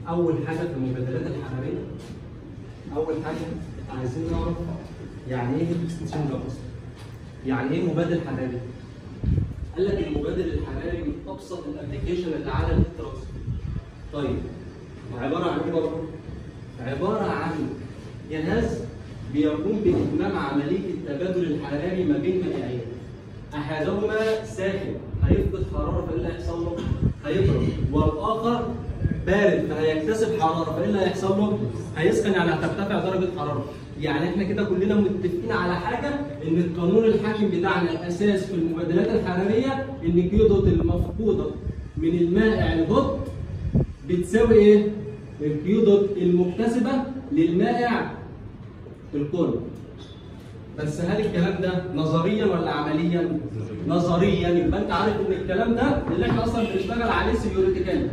اول حاجه في المبادلات الحراريه اول حاجه عايزين نعرف يعني ايه هيت اكستنشنجر اصلا يعني ايه مبادل حراري قال لك المبادل الحراري من ابسط الابلكيشن اللي على الترانسفير طيب عباره عن ايه برضه عباره عن جهاز بيقوم باتمام عمليه التبادل الحراري ما بين مائعين احدهما ساخن هيفقد حراره فايه اللي هيحصل له؟ هيبرد والاخر بارد فهيكتسب حراره فايه اللي هيحصل له؟ هيسخن يعني هترتفع درجه حرارته يعني احنا كده كلنا متفقين على حاجه ان القانون الحاكم بتاعنا الاساس في المبادلات الحراريه ان كيو المفقوده من المائع الهوت بتساوي ايه؟ الكيو دوت المكتسبه للمائع الكل بس هل الكلام ده نظريا ولا عمليا؟ نظريا يبقى انت عارف ان الكلام ده اللي احنا اصلا بنشتغل عليه سيوريتيكال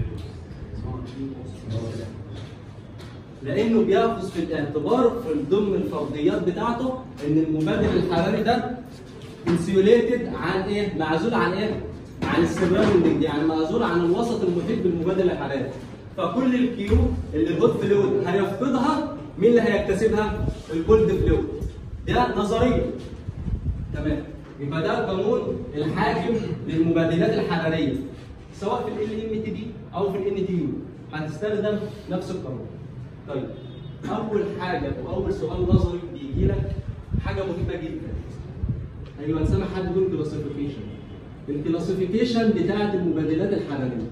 لانه بياخذ في الاعتبار في ضمن الفرضيات بتاعته ان المبادل الحراري ده انسيوليتد عن ايه؟ معزول عن ايه؟ عن السراوندنج يعني معزول عن الوسط المحيط بالمبادل الحراري فكل الكيو اللي الهوت فلويد هيفقدها مين اللي هيكتسبها؟ الكولد فلويد ده نظريا تمام يبقى ده القانون الحاكم للمبادلات الحراريه سواء في ال ام تي دي او في الان تي يو هتستخدم نفس القانون طيب اول حاجه واول سؤال نظري بيجي لك حاجه مهمه جدا ايوه سامع حد يقول كلاسيفيكيشن الكلاسيفيكيشن بتاعت المبادلات الحراريه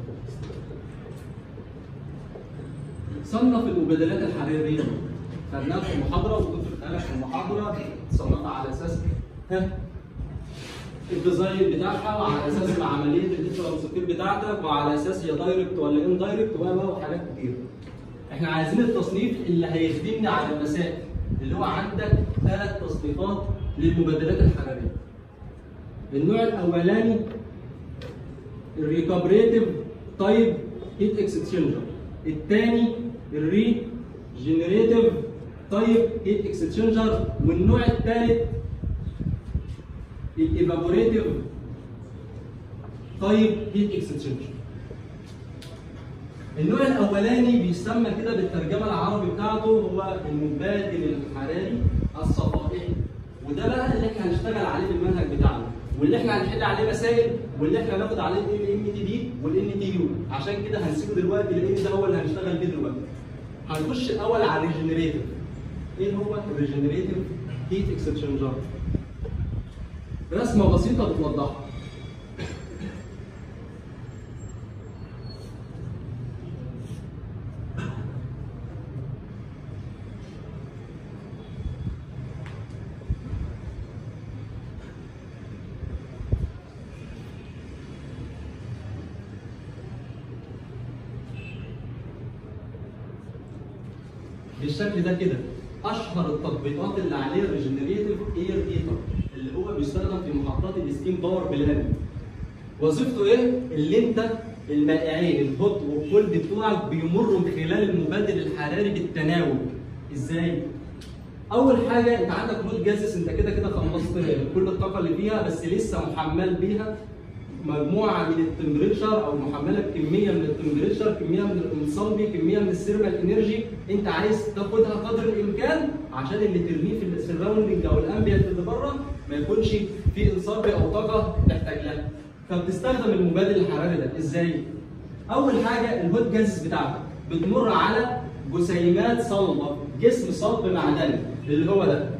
صنف المبادلات الحراريه خدناها في المحاضره والدكتور قال لك في المحاضره صنفها على اساس ها الديزاين بتاعها وعلى اساس عمليه الديفرنسفير بتاعتك وعلى اساس هي دايركت ولا ان دايركت وحاجات كتير. احنا عايزين التصنيف اللي هيخدمنا على المسائل اللي هو عندك ثلاث تصنيفات للمبادلات الحراريه. النوع الاولاني الريكابريتيف تايب هيت اكستشينجر. الثاني الري جنريتيف تايب هيت اكستشينجر والنوع الثالث الايفابوريتيف طيب هيت اكستشينجر النوع الاولاني بيسمى كده بالترجمه العربي بتاعته هو المبادل الحراري الصفائحي وده بقى اللي احنا هنشتغل عليه في المنهج بتاعنا واللي احنا هنحل عليه مسائل واللي احنا هناخد عليه ال ام تي دي والان تي يو عشان كده هنسيبه دلوقتي لان ده هو اللي هنشتغل بيه دلوقتي هنخش الاول على الريجنريتيف ايه هو الريجنريتيف هيت اكستشينجر رسمه بسيطه بتوضحها بالشكل ده كده اشهر التطبيقات اللي عليه الريجنريتيف اير هيتر اللي هو بيستخدم في محطات الستيم باور بلان وظيفته ايه؟ اللي انت المائعين الهوت والكولد بتوعك بيمروا من خلال المبادل الحراري بالتناوب ازاي؟ اول حاجه انت عندك هوت جازس انت كده كده خلصت كل الطاقه اللي فيها بس لسه محمل بيها مجموعه من التمبريتشر او محمله بكميه من التمبريتشر كميه من الانصلبي كميه من السيرمال انرجي انت عايز تاخدها قدر الامكان عشان اللي ترميه في السراوندنج او الامبيانت اللي بره ما يكونش في انصلبي او طاقه تحتاج لها فبتستخدم المبادل الحراري ده ازاي؟ اول حاجه الهوت جازز بتاعتك بتمر على جسيمات صلبه جسم صلب معدني اللي هو ده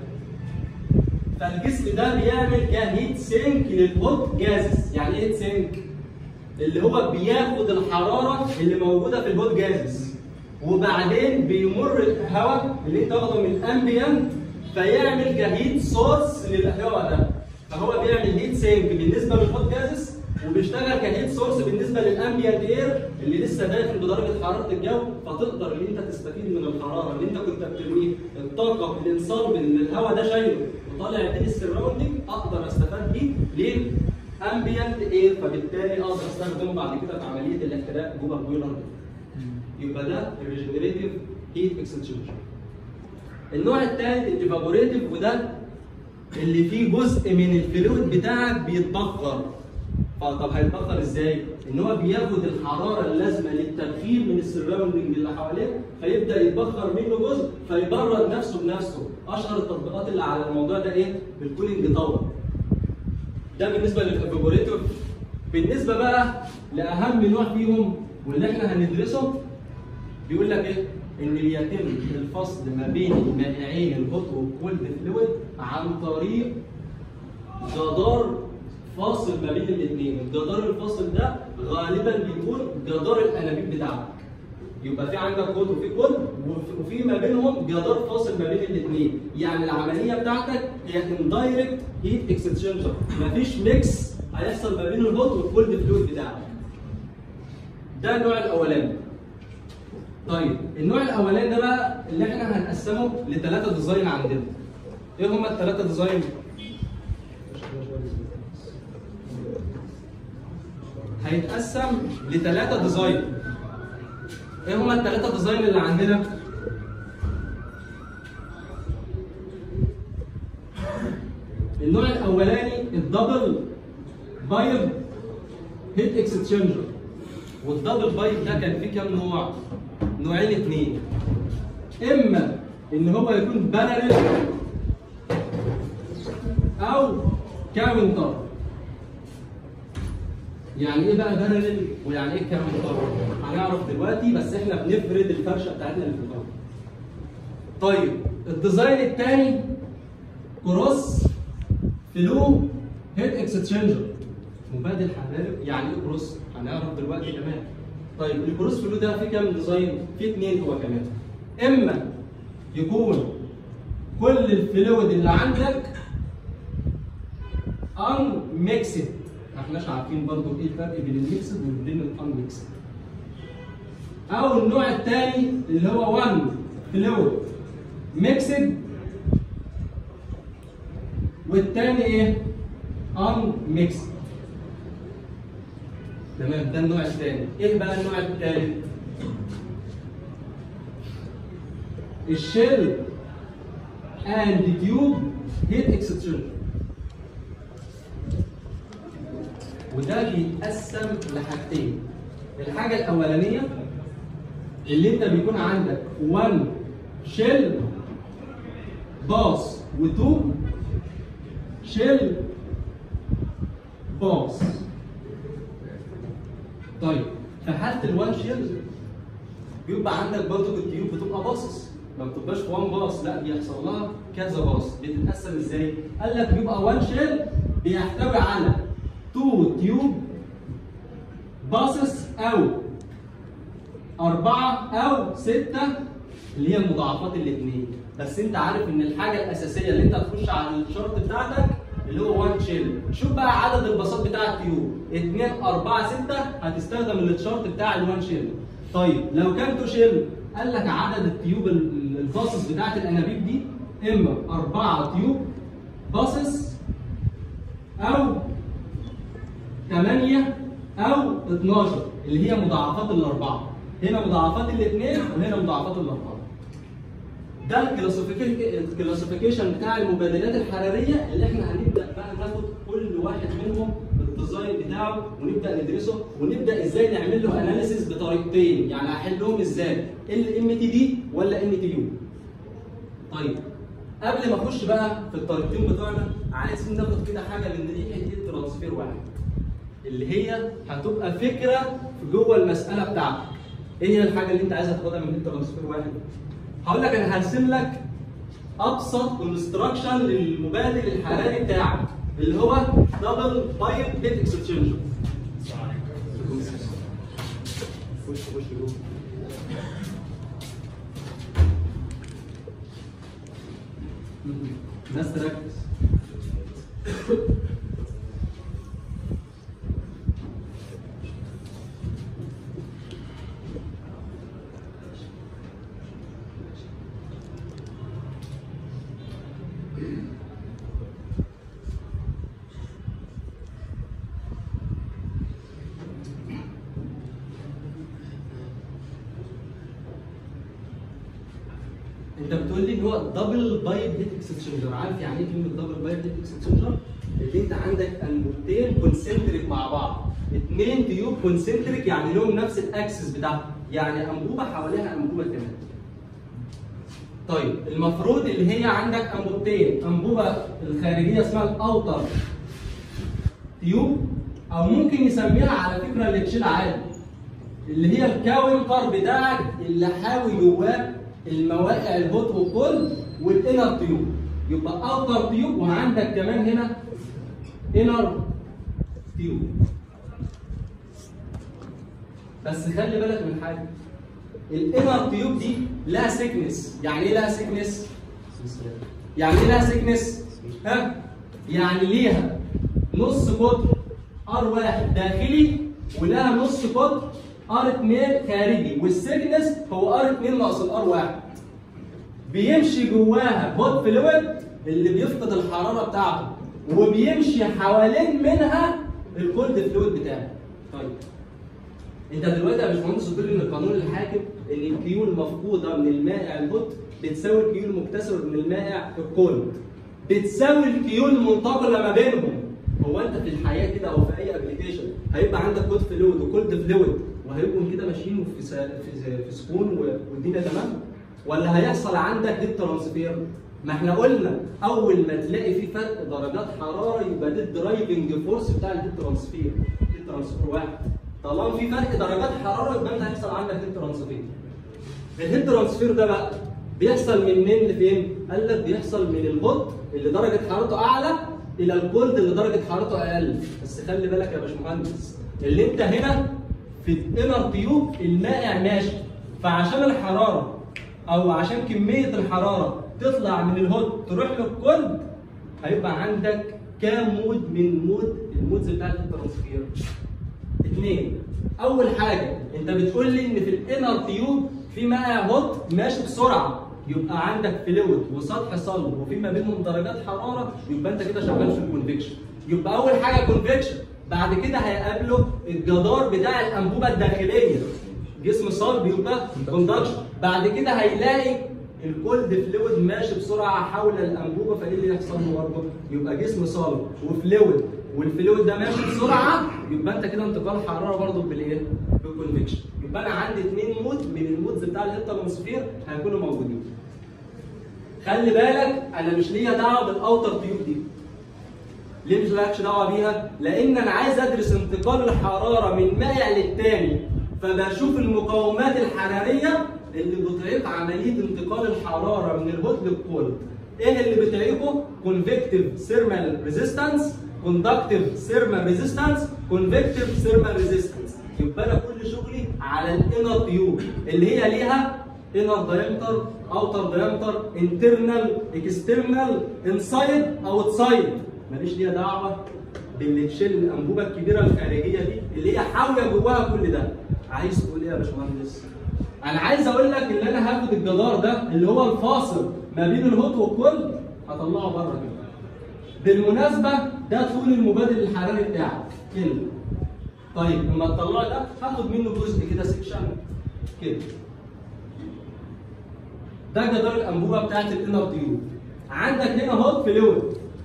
فالجسم ده بيعمل كهيت سينك للهوت جازز يعني ايه هيت سينك اللي هو بياخد الحراره اللي موجوده في الهوت جازز وبعدين بيمر الهواء اللي انت واخده من الامبيانت فيعمل كهيت سورس للهواء ده فهو بيعمل هيت سينك بالنسبه للهوت جازز وبيشتغل كهيت سورس بالنسبه للامبيانت اير اللي لسه داخل بدرجه حراره الجو فتقدر ان انت تستفيد من الحراره اللي انت كنت بترميه الطاقه الانصاب اللي الهواء ده شايله وطالع يديني السراوندنج اقدر استفاد بيه ليه؟ امبيانت اير فبالتالي اقدر استخدمه بعد كده في عمليه الاحتراق جوه البويلر يبقى ده الريجنريتيف هيت اكسشينجر النوع الثالث الايفابوريتيف وده اللي فيه جزء من الفلويد بتاعك بيتبخر فطب هيتبخر ازاي؟ ان هو بياخد الحراره اللازمه للتبخير من السراوندنج اللي حواليه فيبدا يتبخر منه جزء فيبرد نفسه بنفسه اشهر التطبيقات اللي على الموضوع ده ايه؟ بالكولينج تاور ده بالنسبه للافيبوريتور بالنسبه بقى لاهم نوع فيهم واللي احنا هندرسه بيقول لك ايه؟ ان بيتم الفصل ما بين المائعين الهوت والكولد فلويد عن طريق جدار فاصل ما بين الاثنين، الجدار الفاصل ده غالبا بيكون جدار الانابيب بتاعك. يبقى في عندك هوت وفي كولد وفي- وفي ما بينهم جدار فاصل ما بين الاثنين، يعني العمليه بتاعتك هي اندايركت هيت اكسشينجر، مفيش ميكس هيحصل ما بين الهوت والكولد فلويد بتاعك. ده النوع الاولاني. طيب النوع الاولاني ده بقى اللي احنا هنقسمه لثلاثه ديزاين عندنا. ايه هما الثلاثه ديزاين؟ هيتقسم لثلاثه ديزاين. ايه هما الثلاثه ديزاين اللي عندنا؟ النوع الاولاني الدبل بايب هيت اكستشينجر والدبل بايب ده كان فيه كام نوع؟ نوعين اثنين اما ان هو يكون بارل او كاونتر يعني ايه بقى بارل ويعني ايه كاونتر؟ هنعرف دلوقتي بس احنا بنفرد الفرشه بتاعتنا اللي في الأول. طيب الديزاين الثاني كروس فلو هيت اكستشينجر مبادل حراري يعني ايه كروس؟ هنعرف دلوقتي كمان. طيب الكروس فلو ده فيه كام ديزاين؟ فيه اثنين هو كمان. اما يكون كل الفلويد اللي عندك ان ميكسد ما احناش عارفين برضو ايه الفرق بين الميكسد وبين الان ميكسد او النوع الثاني اللي هو 1 فلويد ميكسد والثاني ايه ان ميكسد تمام ده النوع الثاني ايه بقى النوع الثالث الشيل اند تيوب هيت اكستشينجر وده بيتقسم لحاجتين الحاجه الاولانيه اللي انت بيكون عندك 1 شيل باص وتوب شيل باص طيب في حاله الوان شيل بيبقى عندك برضه التيوب بتبقى باصص ما بتبقاش في وان باص لا بيحصل لها كذا باص بتتقسم ازاي؟ قال لك بيبقى وان شيل بيحتوي على تو تيوب باصص او أربعة أو ستة اللي هي مضاعفات الاثنين بس أنت عارف إن الحاجة الأساسية اللي أنت هتخش على الشرط بتاعتك اللي هو 1 شيل شوف بقى عدد الباصات بتاع التيوب 2 4 6 هتستخدم الشرط بتاع ال1 شيل طيب لو كان تو شيل قال لك عدد التيوب ال- الباصص بتاعت الانابيب دي اما 4 تيوب باصص او 8 او 12 اللي هي مضاعفات الاربعه هنا مضاعفات الاثنين وهنا مضاعفات الاربعه ده الكلاسيفيكي- الكلاسيفيكيشن بتاع المبادلات الحراريه اللي احنا هنبدا بقى ناخد كل واحد منهم الديزاين بتاعه ونبدا ندرسه ونبدا ازاي نعمل له اناليسيس بطريقتين يعني هحلهم ازاي ال ام تي دي ولا ان تي يو طيب قبل ما اخش بقى في الطريقتين بتوعنا عايزين ناخد كده حاجه من ريحه الترانسفير واحد اللي هي هتبقى فكره في جوه المساله بتاعتك ايه هي الحاجه اللي انت عايزها تاخدها من الترانسفير واحد هقول لك انا هرسم لك ابسط كونستراكشن للمبادل الحراري بتاعك اللي هو دبل بايب هيت اكستشينجر خش خش جوه الناس تركز انت بتقول لي ان هو دبل بايب هيت اكستشينجر عارف يعني ايه كلمه دبل بايب هيت اكستشينجر اللي انت عندك انبوبتين كونسنتريك مع بعض اثنين تيوب كونسنتريك يعني لهم نفس الاكسس بتاعهم يعني انبوبه حواليها انبوبه كمان طيب المفروض اللي هي عندك انبوبتين انبوبه الخارجيه اسمها الاوتر تيوب او ممكن يسميها على فكره اللي تشيل عادي اللي هي الكاونتر بتاعك اللي حاوي جواه المواقع الهوت والكل والانر تيوب يبقى اوتر تيوب وعندك كمان هنا انر تيوب بس خلي بالك من حاجه الانر تيوب دي لها سيكنس يعني ايه لها سيكنس يعني ايه لها سيكنس ها يعني ليها نص قطر ار واحد داخلي ولها نص قطر ار 2 خارجي والسيكنس هو ار 2 ناقص الار واحد بيمشي جواها هوت فلويد اللي بيفقد الحراره بتاعته وبيمشي حوالين منها الكولد فلويد بتاعه طيب انت دلوقتي يا باشمهندس قلت لي ان القانون الحاكم ان الكيو المفقوده من المائع الهوت بتساوي الكيو المكتسبه من المائع الكولد بتساوي الكيو المنتقله ما بينهم هو انت في الحياه كده او في اي ابلكيشن هيبقى عندك هوت فلويد وكولد فلويد وهيبقوا كده ماشيين في س- في في سكون والدنيا تمام ولا هيحصل عندك هيت ترانسفير ما احنا قلنا اول ما تلاقي في فرق درجات حراره يبقى ده الدرايفنج فورس بتاع الهيت ترانسفير هيت ترانسفير واحد طالما في فرق درجات حراره يبقى انت هيحصل عندك هيت ترانسفير الهيت ترانسفير ده بقى بيحصل منين لفين؟ قال لك بيحصل من الهوت اللي درجه حرارته اعلى الى الكولد اللي درجه حرارته اقل بس خلي بالك يا باشمهندس اللي انت هنا في الانر تيوب المائع ماشي فعشان الحراره او عشان كميه الحراره تطلع من الهوت تروح للكولد هيبقى عندك كام مود من مود المودز بتاعت الترانسفير اثنين اول حاجه انت بتقول لي ان في الانر تيوب في مائع هوت ماشي بسرعه يبقى عندك فلويد وسطح صلب وفي ما بينهم درجات حراره يبقى انت كده شغال في الكونفكشن يبقى اول حاجه كونفكشن بعد كده هيقابله الجدار بتاع الانبوبه الداخليه جسم صلب يبقى كوندكشن بعد كده هيلاقي الكولد فلويد ماشي بسرعه حول الانبوبه فايه اللي يحصل له برضه؟ يبقى جسم صلب وفلويد والفلويد ده ماشي بسرعه يبقى انت كده انتقال حراره برضه بالايه؟ بالكونفكشن يبقى انا عندي اثنين مود من المودز بتاع الانترموسفير هيكونوا موجودين. خلي بالك انا مش ليا دعوه بالاوتر تيوب دي. ليه مش لكش دعوه بيها؟ لان انا عايز ادرس انتقال الحراره من مائع للتاني فبشوف المقاومات الحراريه اللي بتعيق عمليه انتقال الحراره من الهوت للكولد. ايه اللي بتعيقه؟ كونفكتيف سيرمال ريزيستنس، كوندكتيف سيرمال ريزيستنس، كونفكتيف سيرمال ريزيستنس. يبقى انا كل شغلي على الانر تيوب اللي هي ليها انر دايمتر اوتر دايمتر انترنال اكسترنال انسايد اوتسايد ماليش ليها دعوه باللي تشيل الانبوبه الكبيره الخارجيه دي اللي هي حاويه جواها كل ده عايز تقول ايه يا باشمهندس؟ انا عايز اقول لك ان انا هاخد الجدار ده اللي هو الفاصل ما بين الهوت والكولد هطلعه بره كده بالمناسبه ده طول المبادل الحراري بتاعك كده طيب لما تطلعه ده هاخد منه جزء كده سكشن كده ده جدار الانبوبه بتاعت الانر تيوب عندك هنا هوت فلويد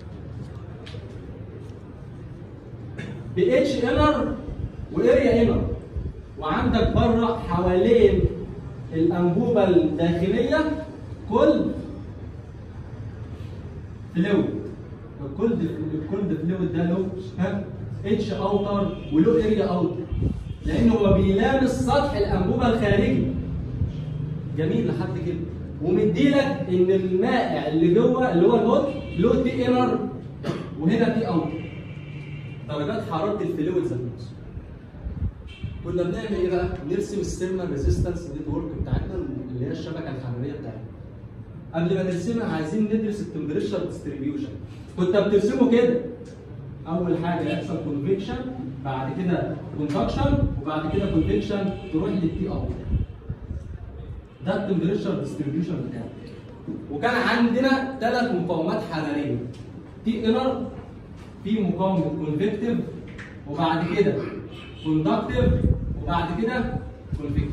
باتش انر واريا انر وعندك بره حوالين الانبوبه الداخليه كل فلويد الكولد الكولد فلويد ده له ها اتش اوتر وله اريا اوتر لان هو بيلامس سطح الانبوبه الخارجي جميل لحد كده ومديلك ان المائع اللي جوه اللي هو الهوت له تي انر وهنا تي اوتر درجات حراره الفلويد ذات نفسه كنا بنعمل ايه بقى؟ نرسم السيرمال ريزيستنس نتورك بتاعتنا اللي هي الشبكه الحراريه بتاعتنا. قبل ما نرسمها عايزين ندرس التمبريتشر ديستريبيوشن. كنت بترسمه كده. اول حاجه يحصل كونفكشن بعد كده كونفكشن وبعد كده كونفكشن تروح للتي اوت. ده التمبريتشر ديستريبيوشن بتاعنا. وكان عندنا ثلاث مقاومات حراريه. تي انر في مقاومه كونفكتيف وبعد كده كوندكتيف وبعد كده كونفكتيف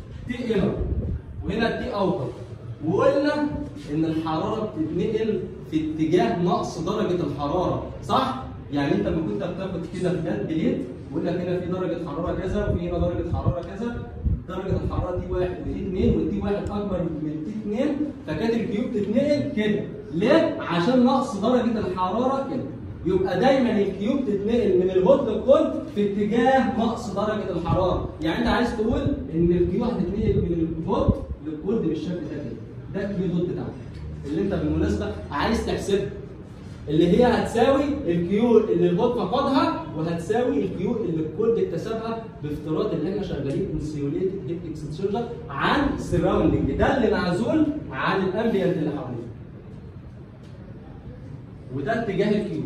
تي انر وهنا تي اوتر وقلنا ان الحراره بتتنقل في اتجاه نقص درجه الحراره صح؟ يعني انت لما كنت بتاخد كده في ده بليت يقول لك هنا في درجه حراره كذا وفي هنا درجه حراره كذا درجه الحراره دي واحد ودي اثنين ودي واحد اكبر من دي اثنين فكانت الكيوب تتنقل كده ليه؟ عشان نقص درجه الحراره كده يبقى دايما الكيوب تتنقل من الهوت للكولد في اتجاه نقص درجه الحراره يعني انت عايز تقول ان الكيو هتتنقل من الهوت للكولد بالشكل ده كده ده الكيو دوت بتاعك اللي انت بالمناسبه عايز تحسبها اللي هي هتساوي الكيو اللي الهوت فقدها وهتساوي الكيو اللي الكولد اكتسبها بافتراض ان احنا شغالين انسيوليتد هيت اكستشينجر عن السراوندنج ده اللي معزول عن الامبيانت اللي حواليه وده اتجاه الكيو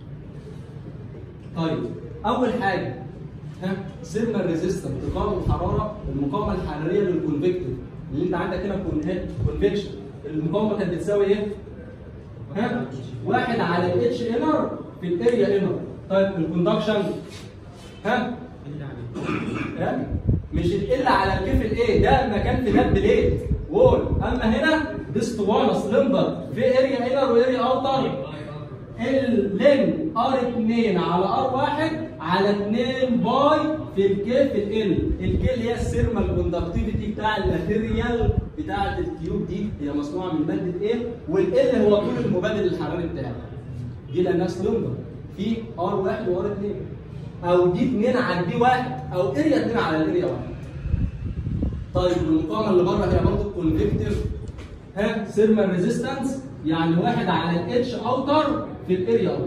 طيب اول حاجه ها سيرمال ريزيستنت تقاوم الحراره المقاومه الحراريه للكونفكتور اللي انت عندك هنا كونفكشن المقاومه كانت بتساوي ايه؟ ها؟ واحد على الاتش انر في الاريا انر طيب الكوندكشن ها؟ ها؟ مش ال على الكيف الايه ده مكان في ده بليت وول اما هنا دي اسطوانه سلندر في اريا انر واريا اوتر اللين ار 2 على ار 1 على 2 باي في الكي في ال الكي اللي هي السيرمال كوندكتيفيتي بتاع الماتيريال بتاعه التيوب دي هي مصنوعه من ماده ايه والال هو طول المبادل الحراري بتاعها دي لانها سلندر في ار 1 وار 2 او دي 2 على دي 1 او اريا 2 على الاريا 1 طيب المقاومه اللي بره هي برضه كونفكتيف ها سيرمال ريزيستنس يعني واحد على الاتش اوتر في الاريا اوتر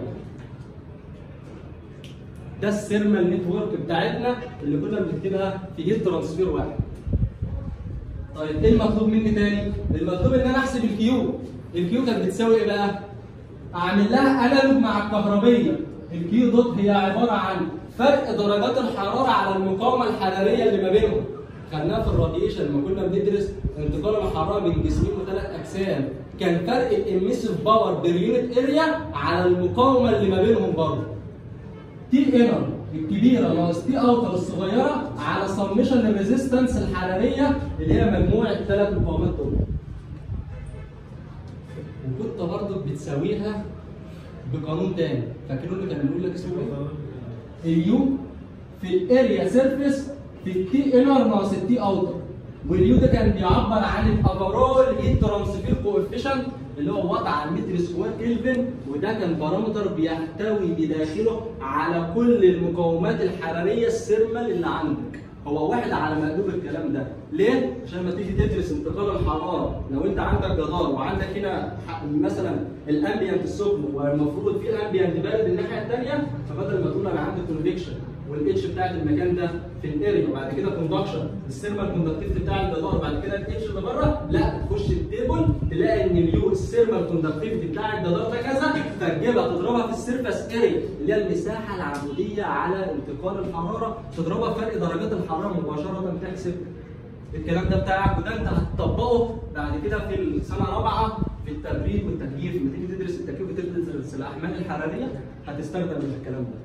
ده السيرمال نتورك بتاعتنا اللي كنا بنكتبها في هيت ترانسفير واحد طيب ايه المطلوب مني تاني؟ المطلوب ان انا احسب الكيو الكيو كانت بتساوي ايه بقى؟ اعمل لها انالوج مع الكهربيه الكيو دوت هي عباره عن فرق درجات الحراره على المقاومه الحراريه اللي ما بينهم خدناها في الراديشن لما كنا بندرس انتقال الحراره من جسمين وثلاث اجسام كان فرق الاميسيف باور بير يونت اريا على المقاومه اللي ما بينهم برضه تي انر الكبيره ناقص تي اوتر الصغيره على سمشن الريزيستنس الحراريه اللي هي مجموع الثلاث مقاومات دول وكنت برضه بتساويها بقانون تاني فاكرين اللي كان بيقول لك اسمه ايه؟ اليو في الاريا سيرفيس في التي انر ناقص التي اوتر واليو ده كان بيعبر عن الافرول هيت ترانسفير كوفيشنت اللي هو وضع على المتر سكوير كلفن وده كان بارامتر بيحتوي بداخله على كل المقاومات الحراريه السيرمال اللي عندك هو واحد على مقلوب الكلام ده ليه؟ عشان لما تيجي تدرس انتقال الحراره لو انت عندك جدار وعندك هنا مثلا الامبيانت السخن والمفروض في الامبيانت بارد الناحيه الثانيه فبدل ما تقول انا عندي كونفكشن والاتش بتاعت المكان ده في الاريا وبعد كده كوندكشن السيرمال كوندكتيفيتي بتاع الجدار بعد كده الاتش اللي بره لا تخش التيبل تلاقي ان اليو السيرمال كوندكتيفيتي بتاع الجدار ده كذا فتجيبها تضربها في السيرفس اريا اللي هي المساحه العموديه على انتقال الحراره تضربها في فرق درجات الحراره مباشره تحسب الكلام ده بتاعك وده انت هتطبقه بعد كده في السنه الرابعه في التبريد والتكييف لما تيجي تدرس التكييف وتدرس الاحمال الحراريه هتستخدم الكلام ده.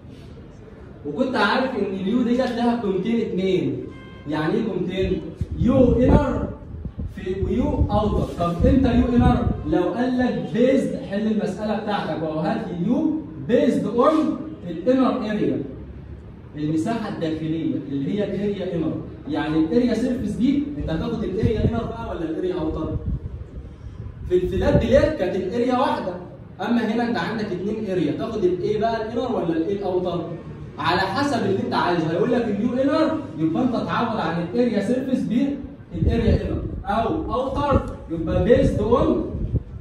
وكنت عارف ان اليو ديت لها قيمتين اثنين يعني ايه قيمتين؟ يو انر في ويو اوتر طب امتى يو انر؟ لو قال لك بيزد حل المساله بتاعتك وهو هات اليو بيزد اون الانر اريا المساحه الداخليه اللي هي الاريا انر يعني الاريا سيرفيس دي انت هتاخد الاريا انر بقى ولا الاريا اوتر؟ في الفلات بلاد كانت الاريا واحده اما هنا انت عندك اثنين اريا تاخد الايه بقى الانر ولا الايه الاوتر؟ على حسب اللي انت عايزه هيقول لك اليو انر يبقى انت تعوض عن الاريا سيرفيس بالاريا انر او اوتر يبقى بيزد اون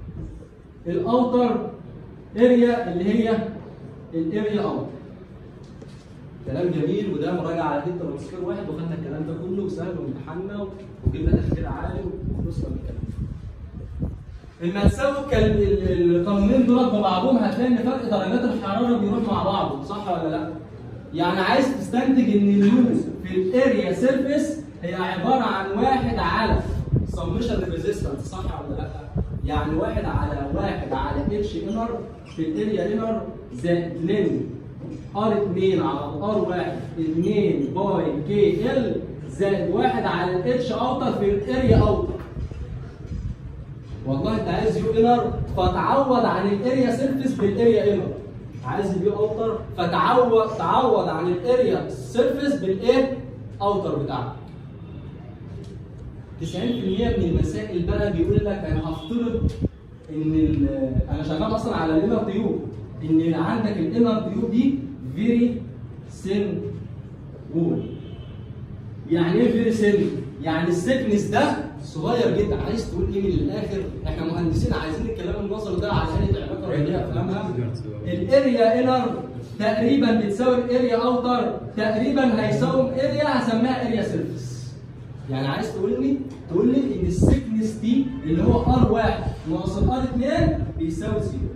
الاوتر اريا اللي هي الاريا اوتر كلام جميل وده مراجعه على هيت ترانسفير واحد وخدنا الكلام ده كله وسهل وامتحنا وجبنا تفكير عالي وخلصنا من الكلام لما تساوي القانونين دول ببعضهم هتلاقي ان فرق درجات الحراره بيروح مع بعضه صح ولا لا؟ يعني عايز تستنتج ان اليو في الاريا سيرفيس هي عباره عن واحد على سمشن ريزيستنس صح ولا لا؟ يعني واحد على واحد على اتش انر في الاريا انر زائد لين ار 2 على ار 1 2 باي كي ال زائد واحد على الاتش اوتر في الاريا اوتر والله انت عايز يو انر فتعوض عن الاريا سيرفيس بالاريا انر عايز اليو اوتر فتعوض تعوض عن الاريا سيرفيس بالايه اوتر بتاعك 90% من المسائل بقى بيقول لك انا هفترض ان ال- انا شغال اصلا على الانر تيوب ان عندك الانر تيوب دي فيري سن وول يعني ايه فيري سن؟ يعني السكنس ده صغير جدا عايز تقول ايه من الاخر احنا مهندسين عايزين الكلام النظري ده على آلة علاقه رياضيه افهمها الاريا انر تقريبا بتساوي الاريا اوتر تقريبا هيساوي اريا هسميها اريا سيرفيس يعني عايز تقول لي تقول لي ان السكنس دي اللي هو ار 1 ناقص ار 2 بيساوي زيرو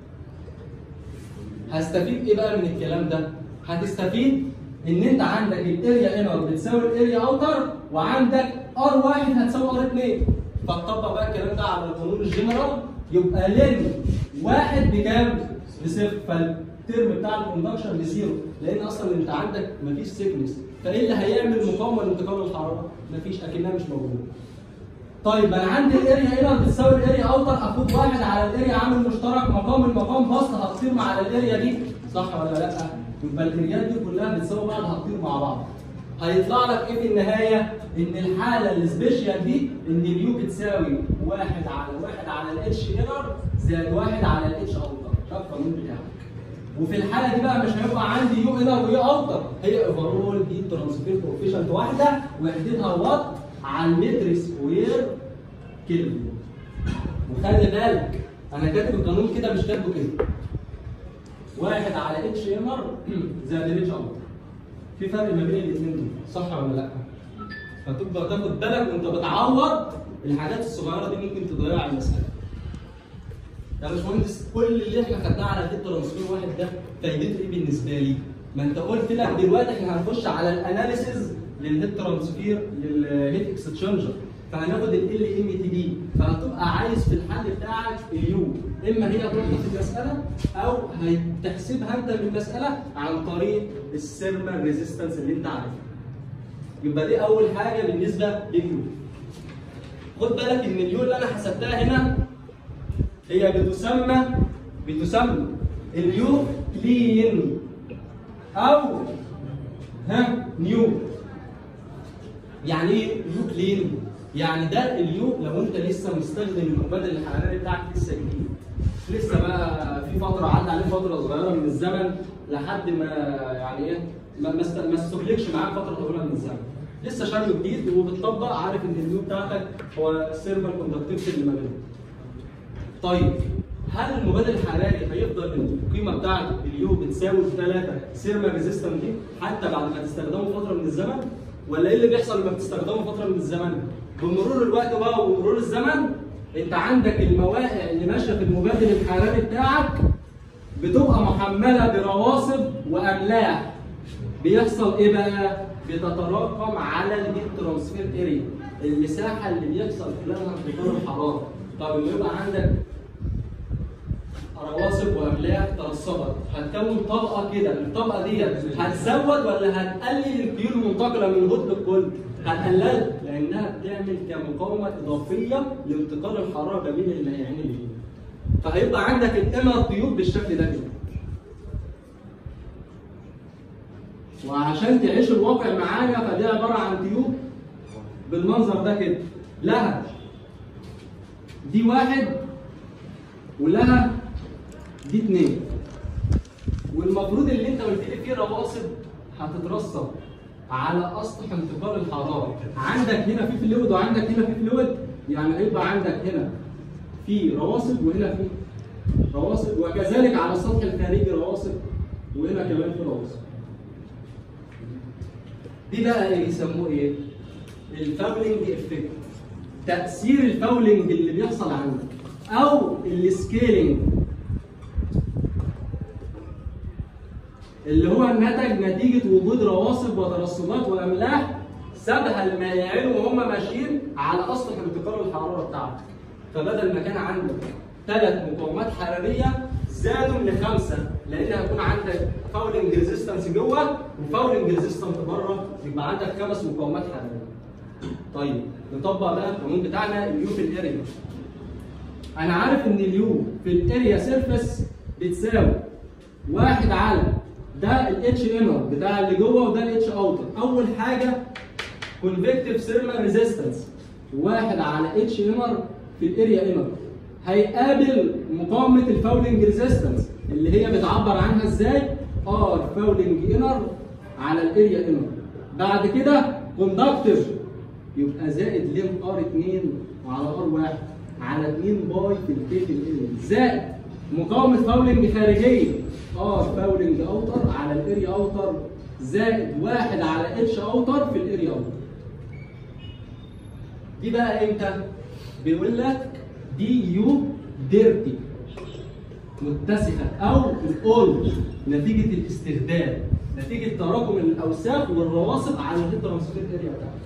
هستفيد ايه بقى من الكلام ده؟ هتستفيد ان انت عندك الاريا انر بتساوي الاريا اوتر وعندك ار 1 هتساوي ار 2 فتطبق بقى الكلام ده على القانون الجنرال يبقى لين واحد بكام؟ بصفر فالترم بتاع الكوندكشن بزيرو لان اصلا انت عندك مفيش سيكنس فايه اللي هيعمل مقاومه لانتقال الحراره؟ مفيش اكنها مش موجوده. طيب انا عندي الاريا هنا بتساوي الاريا اوتر اخد واحد على الاريا عامل مشترك مقام المقام بسط هتطير مع الاريا دي صح ولا لا؟ يبقى الاريات دي كلها بتساوي بعض هتطير مع بعض. هيطلع لك ايه في النهايه؟ ان الحاله السبيشال دي ان اليو بتساوي واحد على واحد على الاتش انر زائد واحد على الاتش اوتر ده القانون بتاعك. وفي الحاله دي بقى مش هيبقى عندي يو انر ويو اوتر هي اوفرول دي ترانسفير كوفيشنت واحده وحدتها وات على المتر سكوير كيلو وخلي بالك انا كاتب القانون كده مش كاتبه كده واحد على اتش انر زائد الاتش اوتر في فرق ما بين الاثنين دول صح ولا لا؟ فتبقى تاخد بالك وانت بتعوض الحاجات الصغيره دي ممكن تضيع المساله يا باشمهندس كل اللي احنا خدناه على الهيت ترانسفير واحد ده فايدته ايه بالنسبه لي؟ ما انت قلت لك دلوقتي احنا هنخش على الاناليسيز للهيت ترانسفير للهيت اكستشينجر فهناخد ال ام تي دي فهتبقى عايز في الحل بتاعك اليو اما هي تحط في المساله او هتحسبها انت من المساله عن طريق السيرمال ريزيستنس اللي انت عارفها. يبقى دي اول حاجه بالنسبه لليو. خد بالك ان اليو اللي انا حسبتها هنا هي بتسمى بتسمى اليو كلين او ها نيو يعني ايه يو كلين؟ يعني ده اليو لو انت لسه مستخدم المبادل الحراري بتاعك لسه جديد لسه بقى في فتره عدى عليه فتره صغيره من الزمن لحد ما يعني ايه ما ما است- ما استهلكش معاك فتره طويله من الزمن لسه شاريه جديد وبتطبق عارف ان اليو بتاعتك هو السيرفر كوندكتيفيتي اللي ما بينهم طيب هل المبادل الحراري هيفضل القيمه بتاعت اليو بتساوي 3 سيرما ريزيستنت دي حتى بعد ما تستخدمه فتره من الزمن؟ ولا ايه اللي بيحصل لما بتستخدمه فتره من الزمن؟ بمرور الوقت بقى ومرور الزمن انت عندك المواقع اللي ماشيه في المبادل الحراري بتاعك بتبقى محمله برواسب واملاح بيحصل ايه بقى؟ بتتراكم على الهيت ترانسفير اريا المساحه اللي بيحصل خلالها انتقال الحراره طب لما يبقى عندك رواسب واملاح ترسبت هتكون طبقه كده الطبقه دي هتزود ولا هتقلل الكيلو المنتقله من هود للكل هتقللها لانها بتعمل كمقاومه اضافيه لانتقال الحراره ما بين المائعين الاثنين فهيبقى عندك الانر تيوب بالشكل ده كده وعشان تعيش الواقع معايا فدي عباره عن تيوب بالمنظر ده كده لها دي واحد ولها دي اتنين والمفروض اللي انت قلت لي فيه رواسب هتترسب على اسطح انتقال الحراره عندك هنا في فلويد وعندك هنا في فلويد يعني هيبقى عندك هنا في رواسب وهنا في رواسب وكذلك على السطح الخارجي رواسب وهنا كمان في رواسب دي بقى ايه يسموه ايه؟ الفاولنج افكت تاثير الفاولنج اللي بيحصل عندك او السكيلينج اللي هو النتج نتيجه وجود رواسب وترسبات واملاح سابها المائعين وهم ماشيين على اسطح انتقال الحراره بتاعتك فبدل ما كان عندك ثلاث مقاومات حراريه زادوا لخمسه لان هيكون عندك فاولنج ريزيستنس جوه وفاولنج ريزيستنس بره يبقى عندك خمس مقاومات حراريه. طيب نطبق بقى القانون بتاعنا اليو في الاريا انا عارف ان اليو في الاريا سيرفيس بتساوي واحد على ده الاتش انر بتاع اللي جوه وده الاتش اوتر اول حاجه كونفكتيف سيرمال ريزيستنس واحد على اتش انر في الاريا انر هيقابل مقاومه الفاولنج ريزيستنس اللي هي بتعبر عنها ازاي ار فاولنج انر على الاريا انر بعد كده كوندكتور يبقى زائد لين ار 2 على ار 1 على 2 باي في الكيت الاريا زائد مقاومه فاولنج خارجيه ار فاولنج اوتر على الاريا اوتر زائد واحد على اتش اوتر في الاريا اوتر دي بقى امتى؟ بيقول لك دي يو ديرتي متسخه او الاولد نتيجه الاستخدام نتيجه تراكم الاوساخ والرواسب على الترانسفير اريا بتاعتك.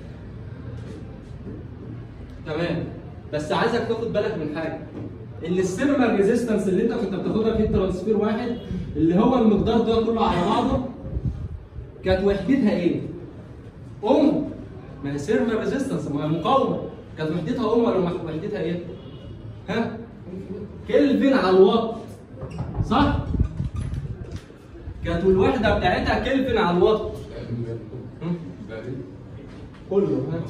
تمام بس عايزك تاخد بالك من حاجه ان السيرمال ريزيستنس اللي انت كنت بتاخدها في الترانسفير واحد اللي هو المقدار ده كله على بعضه كانت وحدتها ايه؟ اوم ما هي سيرمال ريزيستنس ما هي مقاومه كانت وحدتها اوم ولا وحدتها ايه؟ ها؟ كلفن على الوات صح؟ كانت الوحده بتاعتها كلفن على الوات هم؟ كله ها؟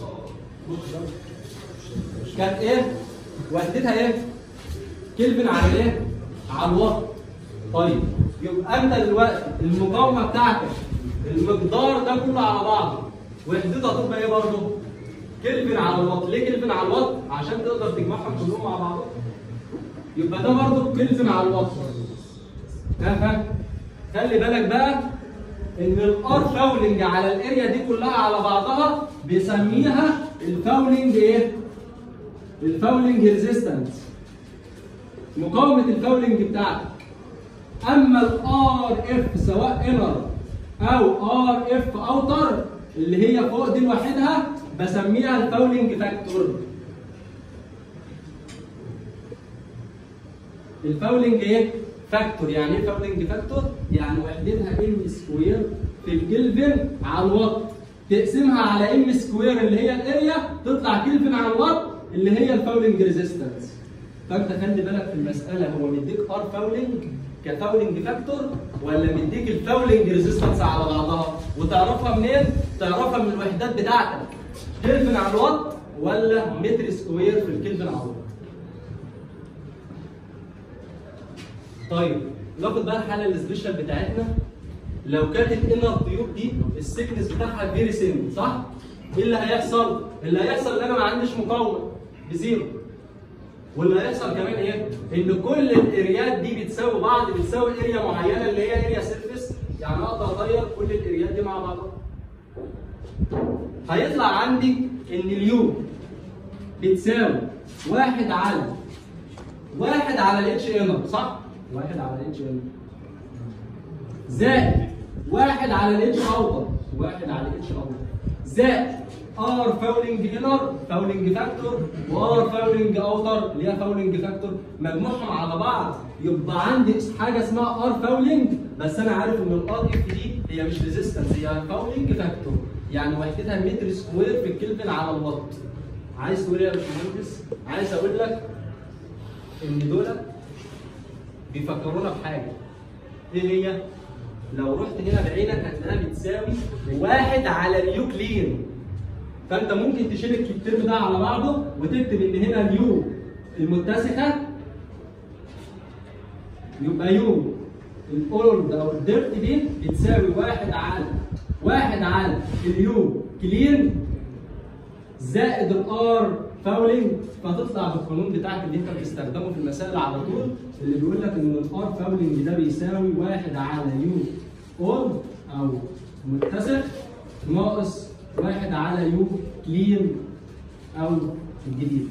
كانت ايه؟ وحدتها ايه؟ كلفن على ايه؟ على الوات طيب يبقى انت دلوقتي المقاومه بتاعتك المقدار ده كله على بعضه وحدتها تبقى ايه برضه؟ كلفن على الوات، ليه كلفن على الوات؟ عشان تقدر تجمعهم كلهم مع بعضهم. يبقى ده برضه كلفن على الوات. ها ها خلي بالك بقى ان الار فاولنج على الاريا دي كلها على بعضها بيسميها الفاولنج ايه؟ الفاولنج ريزيستنس. مقاومه الفاولنج بتاعتك. اما الار اف سواء انر او ار اف اوتر اللي هي فوق دي لوحدها بسميها الفاولنج فاكتور الفاولنج ايه فاكتور يعني ايه فاولنج فاكتور يعني وحدتها ام سكوير في الكلفن على الوات تقسمها على ام سكوير اللي هي الاريا تطلع كلفن على الوات اللي هي الفاولنج ريزيستنس فانت خلي بالك في المساله هو مديك ار فاولنج كفاولنج فاكتور ولا مديك الفاولنج ريزيستنس على بعضها وتعرفها منين؟ تعرفها من الوحدات بتاعتك كلفن على الوات ولا متر سكوير في الكلفن على الوات طيب ناخد بقى الحاله السبيشال بتاعتنا لو كانت الانر تيوب دي السكنس بتاعها فيري سيم صح؟ ايه اللي هيحصل؟ اللي هيحصل ان انا ما عنديش مقاومه بزيرو واللي هيحصل كمان ايه؟ ان كل الاريات دي بتساوي بعض بتساوي اريا معينه اللي هي اريا سيرفيس يعني اقدر اغير كل الاريات دي مع بعضها. هيطلع عندي ان اليو بتساوي واحد على واحد على الاتش انر صح؟ واحد على الاتش انر زائد واحد على الاتش اوتر واحد على الاتش اوتر زائد ار فاولنج انر فاولنج فاكتور وار فاولنج اوتر اللي هي فاولنج فاكتور مجموعهم على بعض يبقى عندي حاجه اسمها ار فاولنج بس انا عارف ان الار اف دي هي مش ريزيستنس هي فاولنج فاكتور يعني وحدتها متر سكوير في الكلفن على الوات عايز تقول ايه يا باشمهندس؟ عايز اقول لك ان دول بيفكرونا بحاجه ايه هي؟ لو رحت هنا بعينك هتلاقيها بتساوي واحد على اليو كلين فانت ممكن تشيل الكتير ده على بعضه وتكتب ان هنا اليو المتسخه يبقى يو الاولد او الديرت دي بتساوي واحد على واحد على اليو كلين زائد الار فاولنج فتطلع بالقانون بتاعك اللي انت بتستخدمه في المسائل على طول اللي بيقول لك ان الار فاولنج ده بيساوي واحد على يو اولد او متسخ ناقص واحد على يو كلين او الجديد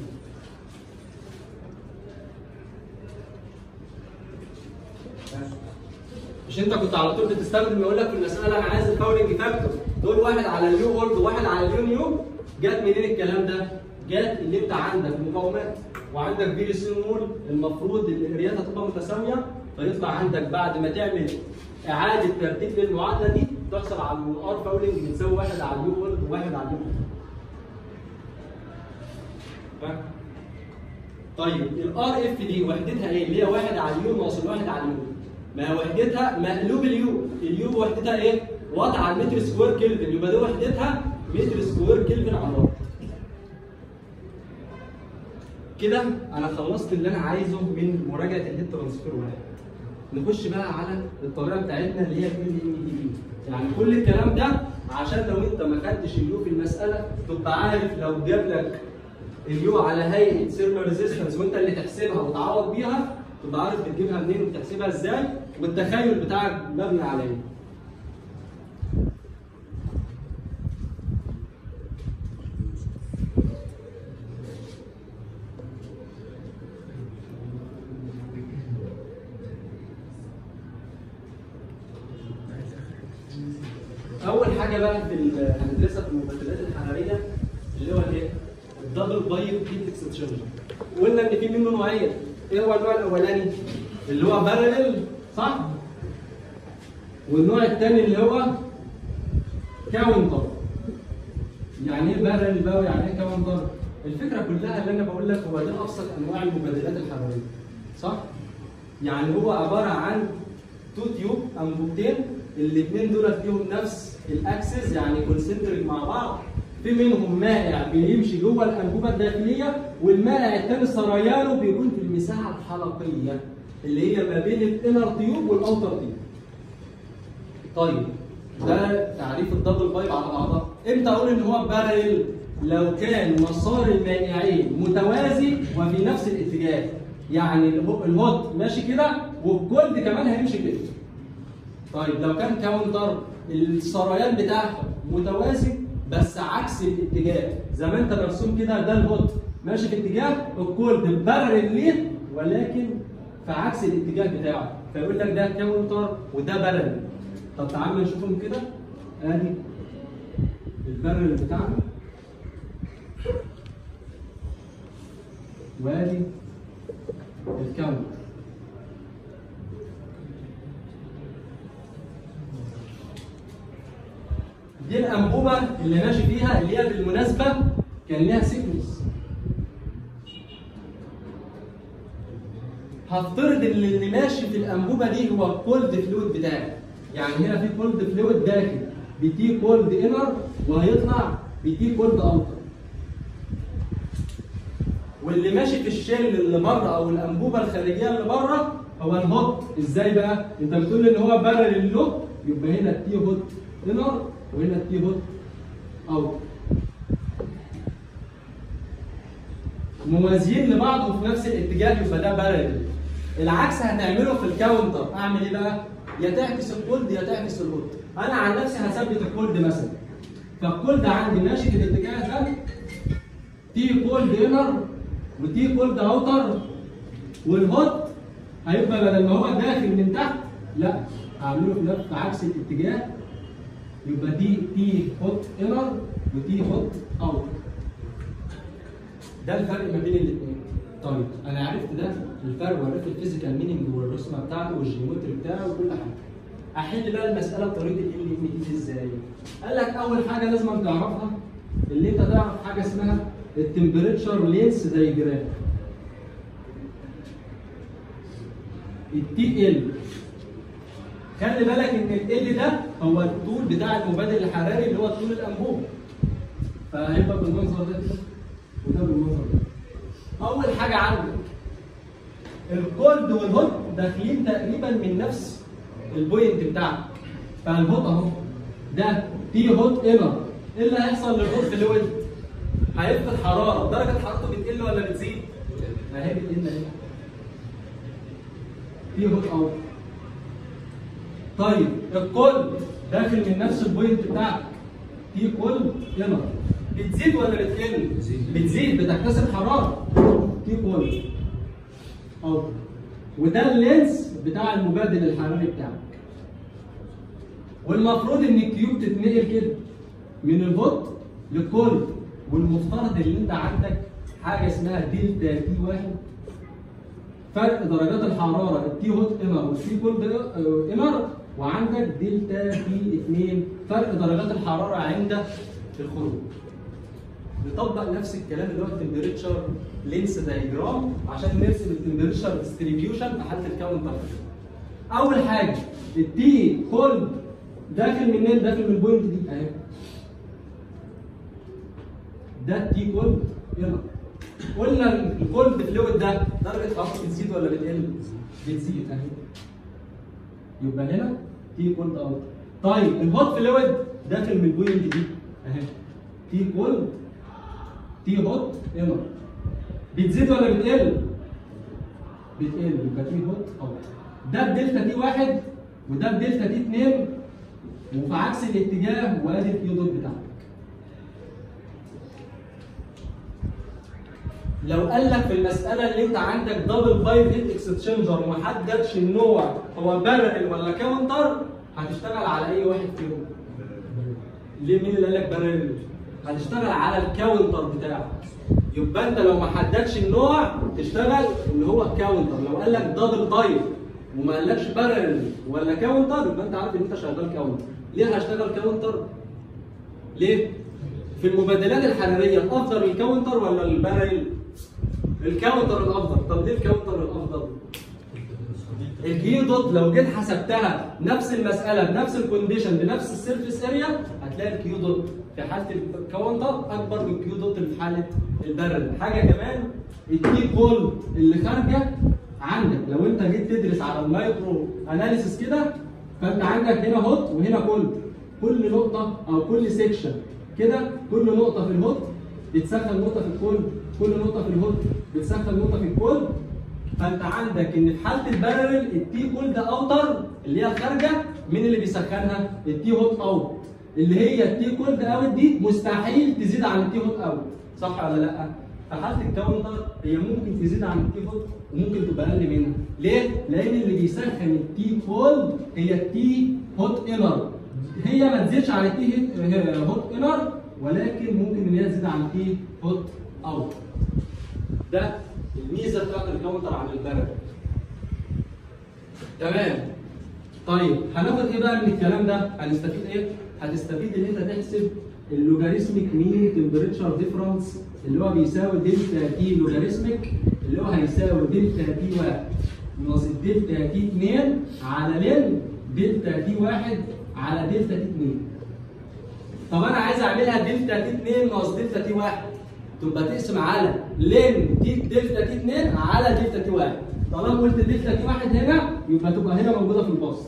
مش انت كنت على طول بتستخدم يقول لك في المساله انا عايز الفاولنج فاكتور دول واحد على اليو اولد وواحد على اليو نيو جت منين الكلام ده؟ جت اللي انت عندك مقاومات وعندك فيري سمول المفروض الاريات هتبقى متساويه فيطلع عندك بعد ما تعمل اعاده ترتيب للمعادله دي تحصل على الار فاولنج بتساوي واحد على اليو اولد وواحد على اليو نيو. فاهم؟ هو الار فاولنج ده بيساوي واحد على اليو اولد وواحد على اليو نيو. واحد على اليو اولد وواحد على اليو نيو. يعني واحد على اليو اولد وواحد على اليو نيو. طيب الار اف دي وحدتها ايه؟ اللي هي واحد على اليو ناقص الواحد على اليو. ما وحدتها مقلوب اليو، اليو وحدتها ايه؟ وات على المتر سكوير كلفن، يبقى دي وحدتها متر سكوير كلفن على الوات. كده انا خلصت اللي انا عايزه من مراجعه الهيت ترانسفير واحد. نخش بقى على الطريقه بتاعتنا اللي هي ال ام دي بي. يعني كل الكلام ده عشان لو انت ما خدتش اليو في المساله تبقى عارف لو جاب لك اليو على هيئه سيرمال ريزيستنس وانت اللي تحسبها وتعوض بيها تبقى عارف بتجيبها منين وبتحسبها ازاي والتخيل بتاعك مبني على ايه. اول حاجه بقى في ال- هندرسها في المبادلات الحراريه اللي هو الايه؟ الدبل بايب هيت اكسشينجر قلنا ان في منه نوعين ايه هو النوع الاولاني اللي هو بارلل صح والنوع الثاني اللي هو كاونتر يعني ايه بارلل بقى ويعني ايه كاونتر الفكره كلها اللي انا بقول لك هو ده ابسط انواع المبادلات الحراريه صح يعني هو عباره عن تو تيوب انبوبتين الاثنين دول فيهم نفس الاكسس يعني كونسنتريك مع بعض في منهم مائع بيمشي جوه الانبوبه الداخليه والمائع الثاني سريانه بيكون في المساحه الحلقيه اللي هي ما بين الانر تيوب والاوتر تيوب. طيب ده تعريف الدبل بايب على بعضها امتى اقول ان هو بارل لو كان مسار المائعين متوازي وفي نفس الاتجاه يعني الهو- الهوت ماشي كده والجولد كمان هيمشي كده طيب لو كان كاونتر السريان بتاعها متوازي بس عكس الاتجاه زي ما انت مرسوم كده ده الهوت ماشي في اتجاه الكولد بارل ليه ولكن في عكس الاتجاه بتاعه فيقول لك ده كاونتر وده بارل طب تعالوا نشوفهم كده ادي البارل بتاعنا وادي الكاونتر دي الانبوبه اللي ماشي فيها اللي هي بالمناسبه كان ليها سيكونس هفترض ان اللي ماشي في الانبوبه دي هو الكولد فلويد بتاعي يعني هنا في كولد فلويد داخل بتي كولد انر وهيطلع بتي كولد اوتر واللي ماشي في الشيل اللي بره او الانبوبه الخارجيه اللي بره هو الهوت ازاي بقى؟ انت بتقول ان هو بارل اللوب يبقى هنا التي هوت انر وهنا التي هوت اوت موازيين لبعض وفي نفس الاتجاه يبقى ده بارل العكس هتعمله في الكاونتر اعمل ايه بقى؟ يا تعكس الكولد يا تعكس الهوت انا عن نفسي هثبت الكولد مثلا فالكولد عندي ماشي في الاتجاه ده تي كولد انر وتي كولد اوتر والهوت هيبقى بدل ما هو داخل من تحت لا هعمله في نفس في عكس الاتجاه يبقى دي تي هوت انر وتي هوت اوتر ده الفرق ما بين الاثنين طيب انا عرفت ده الفرق وعرفت الفيزيكال مينينج والرسمه بتاعته والجيومتري بتاعه وكل حاجه احل بقى المساله بطريقه ال ام دي ازاي قال لك اول حاجه لازم تعرفها اللي انت تعرف حاجه اسمها التمبريتشر لينس دايجرام التي ال خلي بالك ان ال ده هو الطول بتاع المبادل الحراري اللي هو طول الانبوبه فهيبقى بالمنظر ده كده وده بالمنظر ده اول حاجه عندك الكولد والهوت داخلين تقريبا من نفس البوينت بتاعك فالهوت اهو ده تي هوت انر ايه اللي هيحصل للهوت فلويد؟ هيفقد حراره درجه حرارته بتقل ولا بتزيد؟ ما هي بتقل اهي تي هوت اوت طيب الكولد داخل من نفس البوينت بتاعك تي كولد انر بتزيد ولا بتقل؟ بتزيد بتكتسب حراره تي كولد اوت وده اللينس بتاع المبادل الحراري بتاعك والمفروض ان الكيوب تتنقل كده من الهوت للكولد والمفترض ان انت عندك حاجه اسمها دلتا تي واحد فرق درجات الحراره التي هوت انر والتي كولد انر وعندك دلتا تي 2 فرق درجات الحراره عند الخروج نطبق نفس الكلام اللي هو التمبريتشر لينس دايجرام عشان نرسم التمبريتشر ديستريبيوشن في حاله الكاونتر اول حاجه التي كولد داخل منين داخل من البوينت دي اهي ده التي كولد يلا قلنا الكولد فلويد ده درجه حرارته بتزيد ولا بتقل؟ بتزيد اهي يبقى هنا تي كولد اوت طيب الهوت فلويد داخل من البوينت دي اهي تي كولد تي هوت هنا بتزيد ولا بتقل؟ بتقل يبقى تي هوت اوت ده بدلتا تي واحد وده بدلتا تي اثنين وفي عكس الاتجاه وادي الكيو دوت بتاعتك. لو قال لك في المساله اللي انت عندك دبل بايب هيت اكستشينجر وما حددش النوع هو بارل ولا كاونتر هتشتغل على اي واحد فيهم. ليه مين اللي قال لك بارل؟ هتشتغل على الكاونتر بتاعك. يبقى انت لو ما حددش النوع تشتغل اللي هو الكاونتر، لو قال لك دبل بايب وما قالكش بارل ولا كاونتر يبقى انت عارف ان انت شغال كاونتر. ليه هشتغل كاونتر؟ ليه؟ في المبادلات الحراريه الافضل الكاونتر ولا البارل؟ الكاونتر الافضل، طب ليه الكاونتر الافضل؟ الكيو دوت لو جيت حسبتها نفس المساله بنفس الكونديشن بنفس السيرفيس اريا هتلاقي الكيو دوت في حاله الكاونتر اكبر من الكيو دوت اللي في حاله البارل، حاجه كمان التي كولد اللي خارجه عندك لو انت جيت تدرس على المايكرو اناليسيس كده فانت عندك هنا هوت وهنا كولد كل نقطه او كل سيكشن كده كل نقطه في الهوت بتسخن نقطه في الكولد كل نقطه في الهوت بتسخن نقطه في الكولد فانت عندك ان في حاله البارل التي كولد اوتر اللي هي الخارجه مين اللي بيسخنها؟ التي هوت اوت اللي هي التي كولد اوت دي مستحيل تزيد عن التي هوت اوت صح ولا لا؟ في حاله الكاونتر هي ممكن تزيد عن التي هوت وممكن تبقى اقل منها ليه؟ لان اللي بيسخن التي كولد هي التي هوت انر هي ما تزيدش عن التي هوت انر ولكن ممكن ان هي تزيد عن التي هوت اوت ده الميزه بتاعت الكاونتر عن البارد تمام طيب هناخد ايه بقى من الكلام ده؟ هنستفيد ايه؟ هتستفيد ان انت تحسب اللوجاريتميك مين تمبريتشر ديفرنس اللي هو بيساوي دلتا تي لوجاريتميك اللي هو هيساوي دلتا تي 1 ناقص دلتا تي 2 على لين دلتا تي 1 على دلتا تي 2 طب انا عايز اعملها دلتا تي 2 ناقص دلتا تي 1 تبقى تقسم على لين تي دلتا تي 2 على دلتا تي 1 طالما قلت دلتا تي 1 هنا يبقى تبقى هنا موجوده في البسط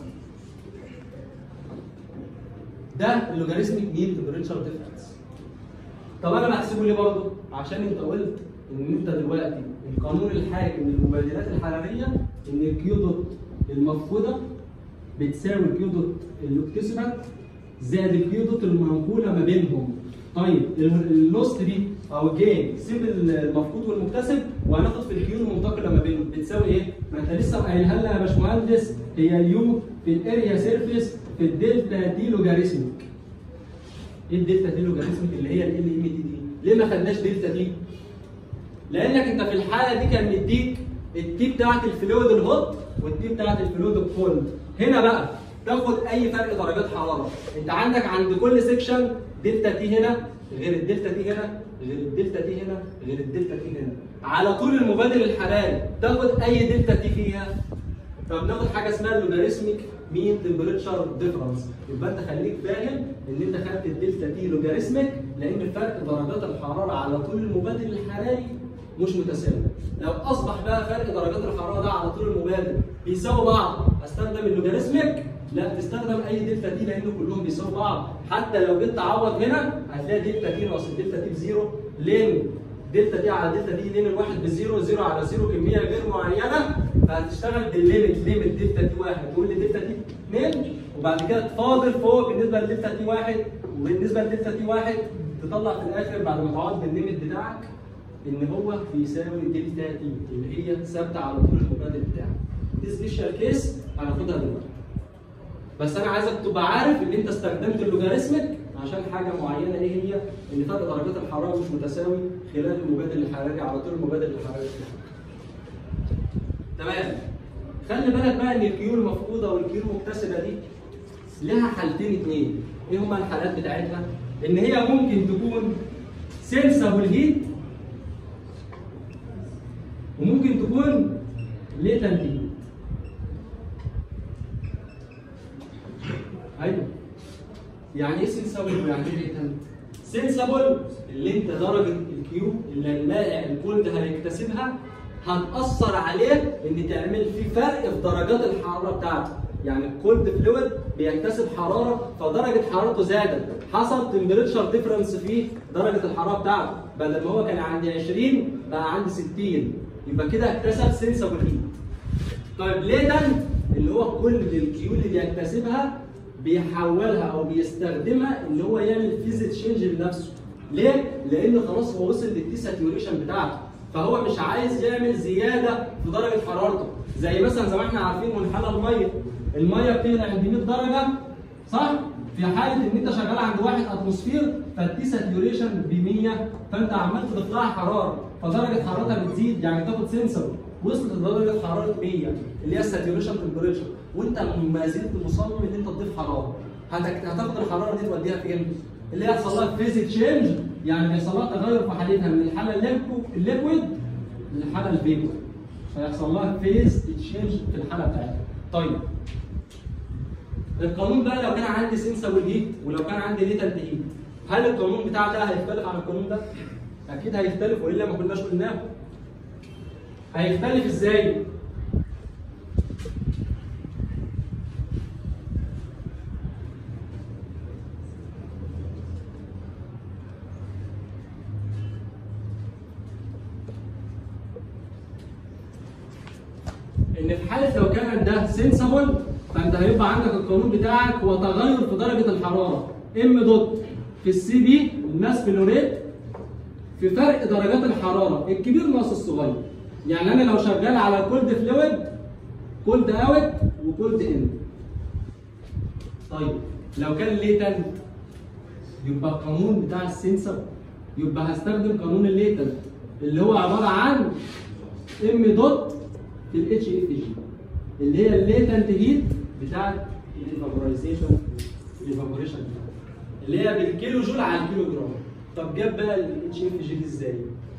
ده اللوجاريتميك مين تمبريتشر ديفرنس طب انا بحسبه ليه برضه؟ عشان انت قلت ان انت دلوقتي القانون الحاكم للمبادلات الحراريه ان الكيو دوت المفقوده بتساوي الكيو دوت اللي اكتسبت زائد الكيو دوت المنقوله ما بينهم. طيب اللوست دي او الجين سيب المفقود والمكتسب وهناخد في الكيو المنتقله ما بينهم بتساوي ايه؟ ما انت لسه قايلها لنا يا باشمهندس هي اليو في الاريا سيرفيس في الدلتا تي لوجاريتميك. ايه الدلتا تي لوجاريتميك اللي هي ال ام تي دي؟ ليه ما خدناش دلتا تي؟ لانك انت في الحاله دي كان مديك التي بتاعت الفلويد الهوت والتي بتاعت الفلويد الكولد هنا بقى تاخد اي فرق درجات حراره انت عندك عند كل سيكشن دلتا تي هنا غير الدلتا تي هنا غير الدلتا تي هنا غير الدلتا تي هنا على طول المبادل الحراري تاخد اي دلتا تي فيها فبناخد حاجه اسمها اللوجاريتميك مين تمبريتشر ديفرنس يبقى انت خليك فاهم ان انت خدت الدلتا تي لوجاريتميك لان فرق درجات الحراره على طول المبادل الحراري مش متساوي لو اصبح بقى فرق درجات الحراره ده على طول المبادل بيساوي بعض استخدم اللوجاريتميك لا تستخدم اي دلتا تي لان كلهم بيساوي بعض حتى لو جيت تعوض هنا هتلاقي دلتا تي ناقص الدلتا تي بزيرو لين دلتا تي على دلتا تي لين الواحد بزيرو زيرو على زيرو كميه غير معينه فهتشتغل بالليمت ليمت دلتا تي واحد تقول لي دلتا تي 2 وبعد كده تفاضل فوق بالنسبه لدلتا تي واحد وبالنسبه لدلتا تي واحد تطلع في الاخر بعد ما تعوض بالليمت بتاعك ان هو بيساوي دلتا تي اللي هي ثابته على طول المبادل بتاعك. دي سبيشال كيس هناخدها دلوقتي. بس انا عايزك تبقى عارف ان انت استخدمت اللوجاريتميك عشان حاجه معينه ايه هي؟ ان فرق درجات الحراره مش متساوي خلال المبادل الحراري على طول المبادل الحراري بتاعك. تمام. خلي بالك بقى ان الكيو المفقوده والكيو المكتسبه دي لها حالتين اثنين. ايه هما الحالات بتاعتها؟ ان هي ممكن تكون سنسبل هيت وممكن تكون ليتنت هيت ايوه يعني ايه سنسبل ويعني ايه ليتنت؟ سنسبل اللي انت درجه الكيو اللي المائع الكولد هيكتسبها هتاثر عليه ان تعمل في فرق في درجات الحراره بتاعته يعني الكولد فلويد بيكتسب حراره فدرجه حرارته زادت حصل تمبريتشر ديفرنس في درجه الحراره بتاعته بدل ما هو كان عندي 20 بقى عندي 60 يبقى كده اكتسب سنسبل هيت طيب ليه ده اللي هو كل الكيو اللي بيكتسبها بيحولها او بيستخدمها ان هو يعمل فيزيت تشينج لنفسه ليه؟ لان خلاص هو وصل للتي ساتيوريشن بتاعته فهو مش عايز يعمل زياده في درجه حرارته زي مثلا زي ما احنا عارفين منحنى الميه الميه بتغلي عند 100 درجه صح؟ في حاله ان انت شغال عند 1 اتموسفير فالتي ساتيوريشن ب 100 فانت عمال تضيف لها حراره فدرجه حرارتها بتزيد يعني تاخد سنسور وصلت لدرجه حراره 100 اللي هي الساتيوريشن تمبريتشر وانت ما زلت مصمم ان انت تضيف حراره هتك- هتاخد الحراره دي توديها فين؟ اللي هي هيحصل لها فيزيك تشينج يعني بيحصل لها تغير في حالتها من الحاله الليكو- الليكويد للحاله الفيكويد فيحصل لها فيز تشينج في الحاله بتاعتها طيب القانون بقى لو كان عندي سنسبل هيت ولو كان عندي ليتنت هيت هل القانون بتاع ده هيختلف عن القانون ده؟ اكيد هيختلف والا ما كناش قلناه هيختلف ازاي؟ ان في حاله لو كان ده سنسبل فانت هيبقى عندك القانون بتاعك هو تغير في درجه الحراره ام دوت في السي بي الماس فلوريت في فرق درجات الحراره الكبير ناقص الصغير يعني انا لو شغال على كولد فلويد كولد اوت وكولد ان طيب لو كان ليتنت يبقى القانون بتاع السنسر يبقى هستخدم قانون الليتنت اللي هو عباره عن ام دوت في الاتش اف جي اللي هي الليتنت هيت بتاعت الايفابورايزيشن الايفابوريشن اللي هي بالكيلو جول على الكيلو جرام طب جاب بقى الاتش اف جي دي ازاي؟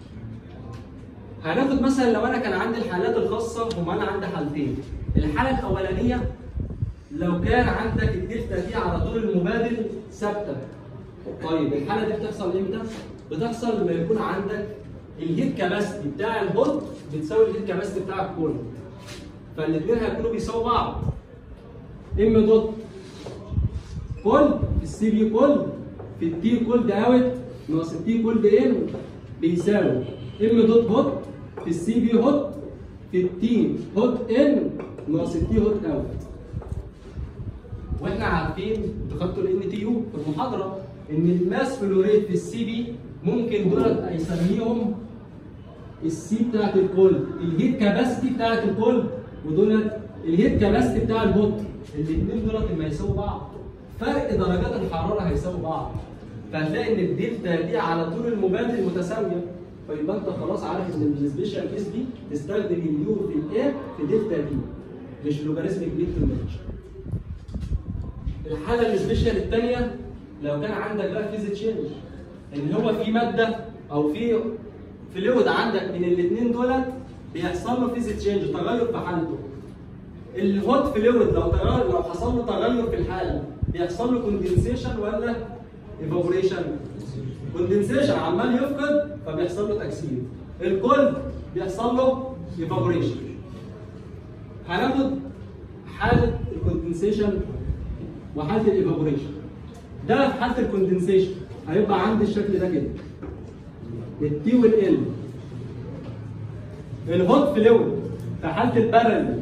هناخد مثلا لو انا كان عندي الحالات الخاصه هم انا عندي حالتين الحاله الاولانيه لو كان عندك الدلتا دي على طول المبادل ثابته طيب الحاله دي بتحصل امتى؟ بتحصل لما يكون عندك الهيت كاباسيتي بتاع الهوت بتساوي الهيت كاباسيتي بتاع الكولد فالاثنين هيكونوا بيساووا بعض ام دوت كولد في السي بي كولد في التي كولد اوت ناقص التي كولد ان بيساوي ام دوت هوت في السي بي هوت في التي هوت ان ناقص التي هوت اوت واحنا عارفين انتوا خدتوا الان تي يو في المحاضره ان الماس فلوريت في السي بي ممكن دول يسميهم السي بتاعت الكولد الهيت كاباسيتي بتاعت الكولد ودول الهيت كاباسيتي بتاع الهوت الاثنين دول لما يساووا بعض فرق درجات الحراره هيساووا بعض فهتلاقي ان الدلتا دي على طول المبادل متساويه فيبقى انت خلاص عارف ان السبيشال كيس دي تستخدم اليو في الايه في دلتا دي مش لوغاريتميك بيت تمبريتشر الحاله السبيشال الثانيه لو كان عندك بقى فيز تشينج ان هو في ماده او في فلويد عندك من الاثنين دولت بيحصل له فيز تشينج تغير في حالته الهوت فلويد لو تغير لو حصل له تغير في الحاله بيحصل له كوندنسيشن ولا ايفابوريشن كوندنسيشن عمال يفقد فبيحصل له تكسير الكولد بيحصل له ايفابوريشن هناخد حاله الكوندنسيشن وحاله الايفابوريشن ده في حاله الكوندنسيشن هيبقى عندي الشكل ده كده التي والال الهوت فلويد في حاله البارل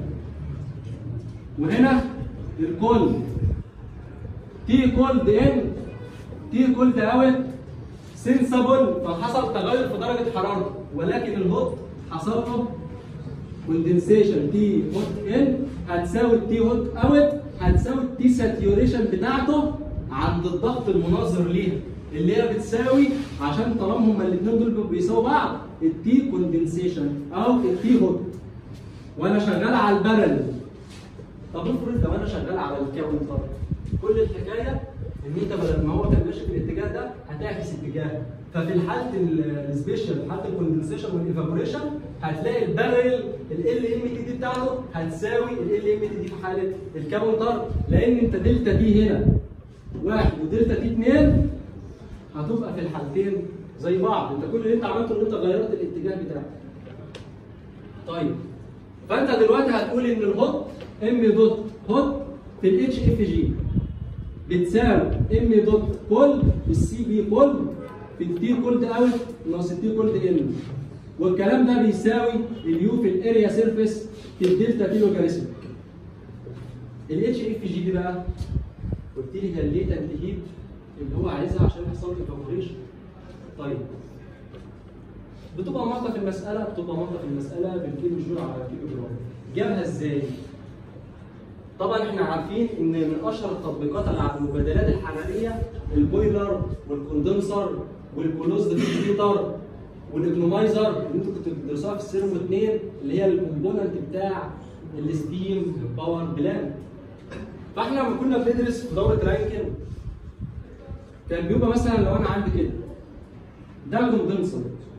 وهنا الكولد تي كولد ان تي كولد اوت سنسبل فحصل تغير في درجه حرارته ولكن الهوت حصل له كوندنسيشن تي هوت ان هتساوي التي هوت اوت هتساوي التي ساتيوريشن بتاعته عند الضغط المناظر ليها اللي هي بتساوي عشان طالما هما الاثنين دول بيساووا بعض التي كوندنسيشن او التي هوت وانا شغال على البارل طب افرض لو انا شغال على الكاونتر كل الحكايه ان انت بدل ما هو كان ماشي في الاتجاه ده هتعكس اتجاه ففي حاله السبيشال في حاله الكوندنسيشن والايفابوريشن هتلاقي البارل ال ام تي دي بتاعته هتساوي ال ام تي دي في حاله الكاونتر لان انت دلتا تي هنا واحد ودلتا تي اثنين هتبقى في الحالتين زي بعض انت كل اللي انت عملته ان انت غيرت الاتجاه بتاعك طيب فانت دلوقتي هتقول ان الهوت ام دوت هوت في الاتش اف جي بتساوي ام دوت كول في السي بي كول في التي كولد اوت ناقص التي كولد ان والكلام ده بيساوي اليو في الاريا سيرفيس في الدلتا تي لوجاريثم الاتش اف جي دي بقى قلت لي هي الليتنت هيت اللي هو عايزها عشان يحصل له ايفابوريشن طيب بتبقى مرضى في المساله بتبقى مرضى في المساله بالكيلو جول على كيلو جرام جابها ازاي؟ طبعا احنا عارفين ان من اشهر التطبيقات اللي على المبادلات الحراريه البويلر والكوندنسر والكلوزد فيلتر والاجنومايزر اللي انتوا كنتوا بتدرسوها في السيرمو 2 اللي هي الكومبوننت بتاع الستيم باور بلانت فاحنا لما كنا بندرس في دوره رانكن كان بيبقى مثلا لو انا عندي كده ده الكوندنسر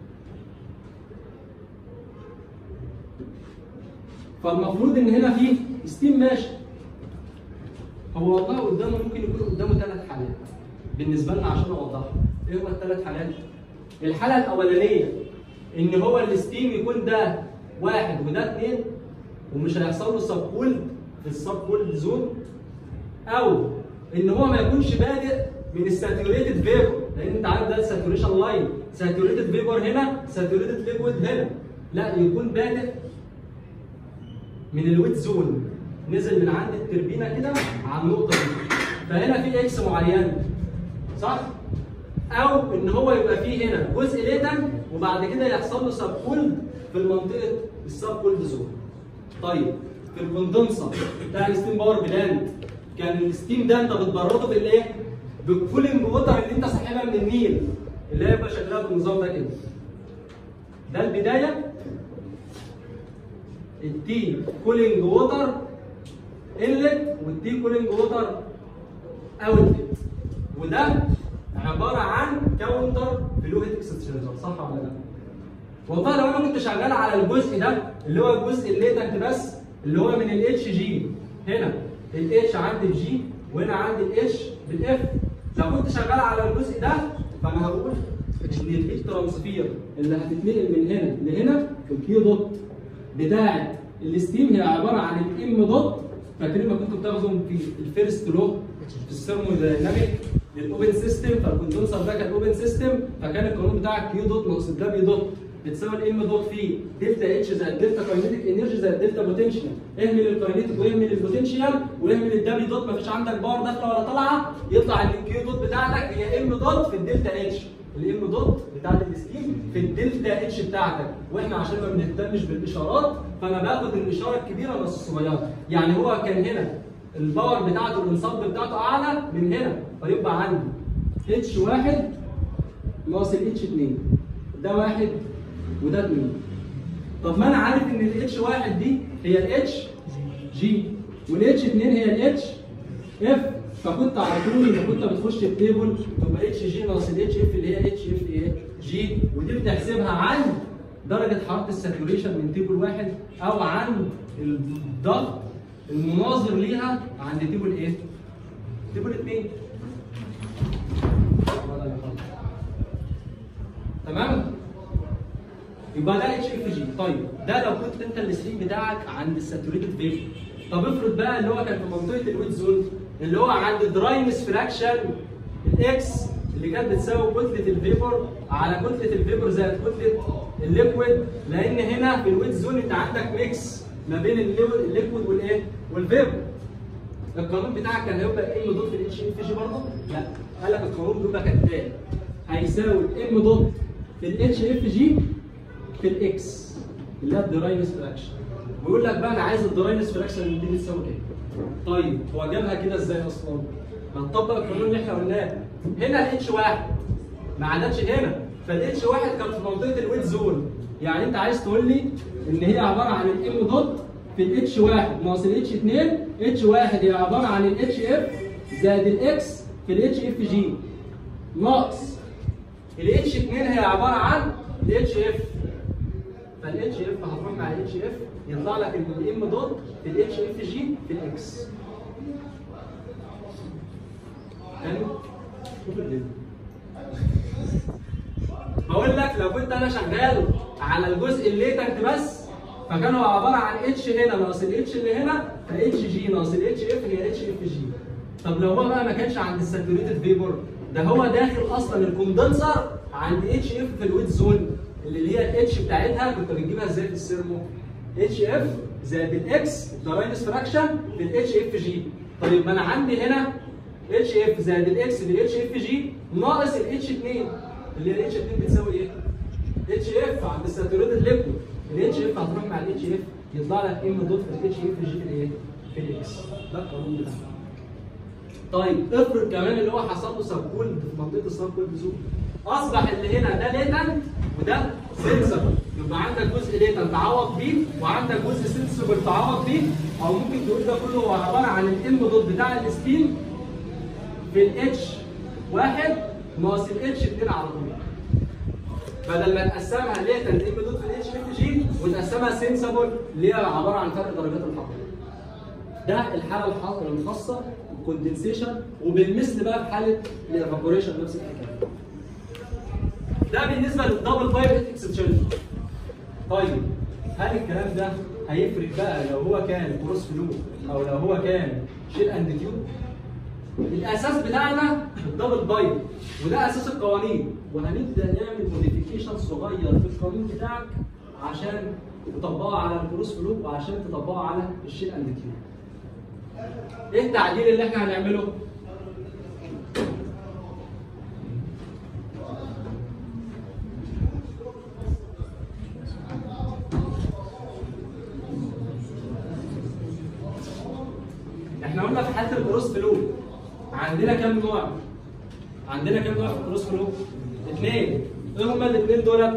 فالمفروض ان هنا في ستيم ماشي هو والله قدامه ممكن يكون قدامه ثلاث حالات بالنسبه لنا عشان اوضحها ايه هما الثلاث حالات الحاله الاولانيه ان هو الستيم يكون ده واحد وده اثنين ومش هيحصل له سب كولد في السب كولد زون او ان هو ما يكونش بادئ من الساتوريتد فيبر لان انت عارف ده الساتوريشن لاين ساتوريتد فيبر هنا ساتوريتد ليكويد هنا لا يكون بادئ من الويت زون نزل من عند التربينه كده على النقطه دي فهنا في اكس معينه صح؟ او ان هو يبقى فيه هنا جزء ليتن وبعد كده يحصل له سب كولد في المنطقه السب كولد زون. طيب في الكوندنسر بتاع الستيم باور بلانت كان الستيم ده انت بتبرده بالايه؟ بالكولينج ووتر اللي انت ساحبها من النيل اللي هي يبقى شكلها بالنظام ده كده. ده البدايه التي كولينج ووتر انلت والتي كولينج ووتر اوتلت وده عباره عن كاونتر فلويد اكستشينجر صح ولا لا؟ والله لو انا كنت شغال على الجزء ده اللي هو الجزء الليتنت بس اللي هو من الاتش جي هنا الاتش عندي الجي وهنا عندي الاتش بالاف لو كنت شغال على الجزء ده فانا هقول ان الهيت ترانسفير اللي هتتنقل من هنا لهنا الكيو دوت بتاعت الستيم هي عباره عن الام دوت فاكرين ما كنتوا بتاخدوا في الفيرست لو في الثيرمودايناميك للاوبن سيستم فالكوندنسر ده كان اوبن سيستم فكان القانون بتاعك كيو دوت ناقص الدبليو دوت بتساوي الام دوت في دلتا اتش زائد دلتا كاينيتيك انرجي زائد دلتا بوتنشال اهمل الكاينيتيك واهمل البوتنشال واهمل الدبليو دوت مفيش عندك باور داخله ولا طالعه يطلع ان الكيو دوت بتاعتك هي ام دوت في الدلتا اتش الام دوت بتاعت الستيم في الدلتا اتش بتاعتك واحنا عشان ما بنهتمش بالاشارات فانا باخد الاشاره الكبيره ناقص الصغيره يعني هو كان هنا الباور بتاعته الانصاب بتاعته اعلى من هنا فيبقى عندي اتش واحد ناقص الاتش 2 ده واحد وده 2 طب ما انا عارف ان الاتش واحد دي هي الاتش جي والاتش 2 هي الاتش اف فكنت على طول لما كنت بتخش التيبل تبقى اتش جي ناقص الاتش اف اللي هي اتش اف ايه جي ودي بتحسبها عن درجه حراره الساتوريشن من تيبل واحد او عن الضغط المناظر ليها عند تيبل ايه؟ تيبل 2 تمام؟ يبقى ده اتش اف جي طيب ده لو كنت انت السليم بتاعك عند الساتوريتد فيبر طب افرض بقى اللي هو كان في منطقه الويت زون اللي هو عند دراينس فراكشن الاكس اللي كانت بتساوي كتله الفيبر على كتله الفيبر زائد كتله الليكويد لان هنا في الويت زون انت عندك ميكس ما بين الليكويد والايه؟ والفيبر القانون بتاعك كان هيبقى ام دوت في الاتش اف جي برضه؟ لا قال لك القانون بيبقى كالتالي هيساوي الام دوت في الاتش اف جي في الاكس اللي هي الدراينس فراكشن ويقول لك بقى انا عايز الدراينس فراكشن دي تساوي ايه؟ طيب هو جابها كده ازاي اصلا؟ هنطبق القانون اللي احنا قلناه هنا الاتش واحد ما عادتش هنا فالاتش واحد كان في منطقه الويت زون يعني انت عايز تقول لي ان هي عباره عن الام دوت في الاتش واحد ناقص الاتش 2 اتش واحد هي عباره عن الاتش اف زائد الاكس في الاتش اف جي ناقص الاتش 2 هي عباره عن الاتش اف فالاتش اف هتروح مع الاتش اف يطلع لك ان الام دوت في الاتش اف جي في الاكس حلو شوف الفيديو بقول لك لو كنت انا شغال على الجزء الليتنت بس فكانوا عباره عن اتش هنا ناقص الاتش اللي هنا فاتش جي ناقص الاتش اف هي اتش اف جي طب لو هو بقى ما كانش عند الساتوريتد فيبور ده هو داخل اصلا الكوندنسر عند اتش اف في الويت زون اللي هي الاتش بتاعتها كنت بتجيبها ازاي في السيرمو اتش اف زائد الاكس الدراينس فراكشن في الاتش اف جي طيب ما انا عندي هنا اتش اف زائد الاكس في الاتش اف جي ناقص الاتش 2 اللي هي الاتش 2 بتساوي ايه؟ اتش اف عند الساتوريتد ليكويد الاتش اف هتروح مع الاتش اف يطلع لك ام دوت في الاتش اف جي في الايه؟ في الاكس ده القانون بتاعنا طيب افرض كمان اللي هو حصل له سب كولد في منطقه السب كولد زون اصبح اللي هنا ده ليتنت وده سنسبل يبقى عندك جزء ليتنت تعوض بيه وعندك جزء سنسبل تعوض بيه او ممكن تقول ده كله هو عباره عن الام دوت بتاع الستيم في الاتش واحد ناقص الاتش 2 على طول بدل ما تقسمها ليتنت ام دوت في الاتش اف جي وتقسمها سنسبل اللي هي عباره عن فرق درجات الحراره ده الحاله الح- الخاصه بالكوندنسيشن وبالمثل بقى في حاله الايفابوريشن نفس الحكايه. ده بالنسبه للدبل بايبت اكسشينج. طيب هل الكلام ده هيفرق بقى لو هو كان كروس فلو او لو هو كان شيل اند تيوب؟ الاساس بتاعنا الدبل بايب وده اساس القوانين وهنبدا نعمل موديفيكيشن صغير في القانون بتاعك عشان تطبقه على الكروس فلو وعشان تطبقه على الشيل اند تيوب. ايه التعديل اللي احنا هنعمله؟ احنا قلنا في حاله الكروس فلو عندنا كام نوع؟ عندنا كام نوع في الكروس فلو؟ اثنين ايه هما الاثنين دول؟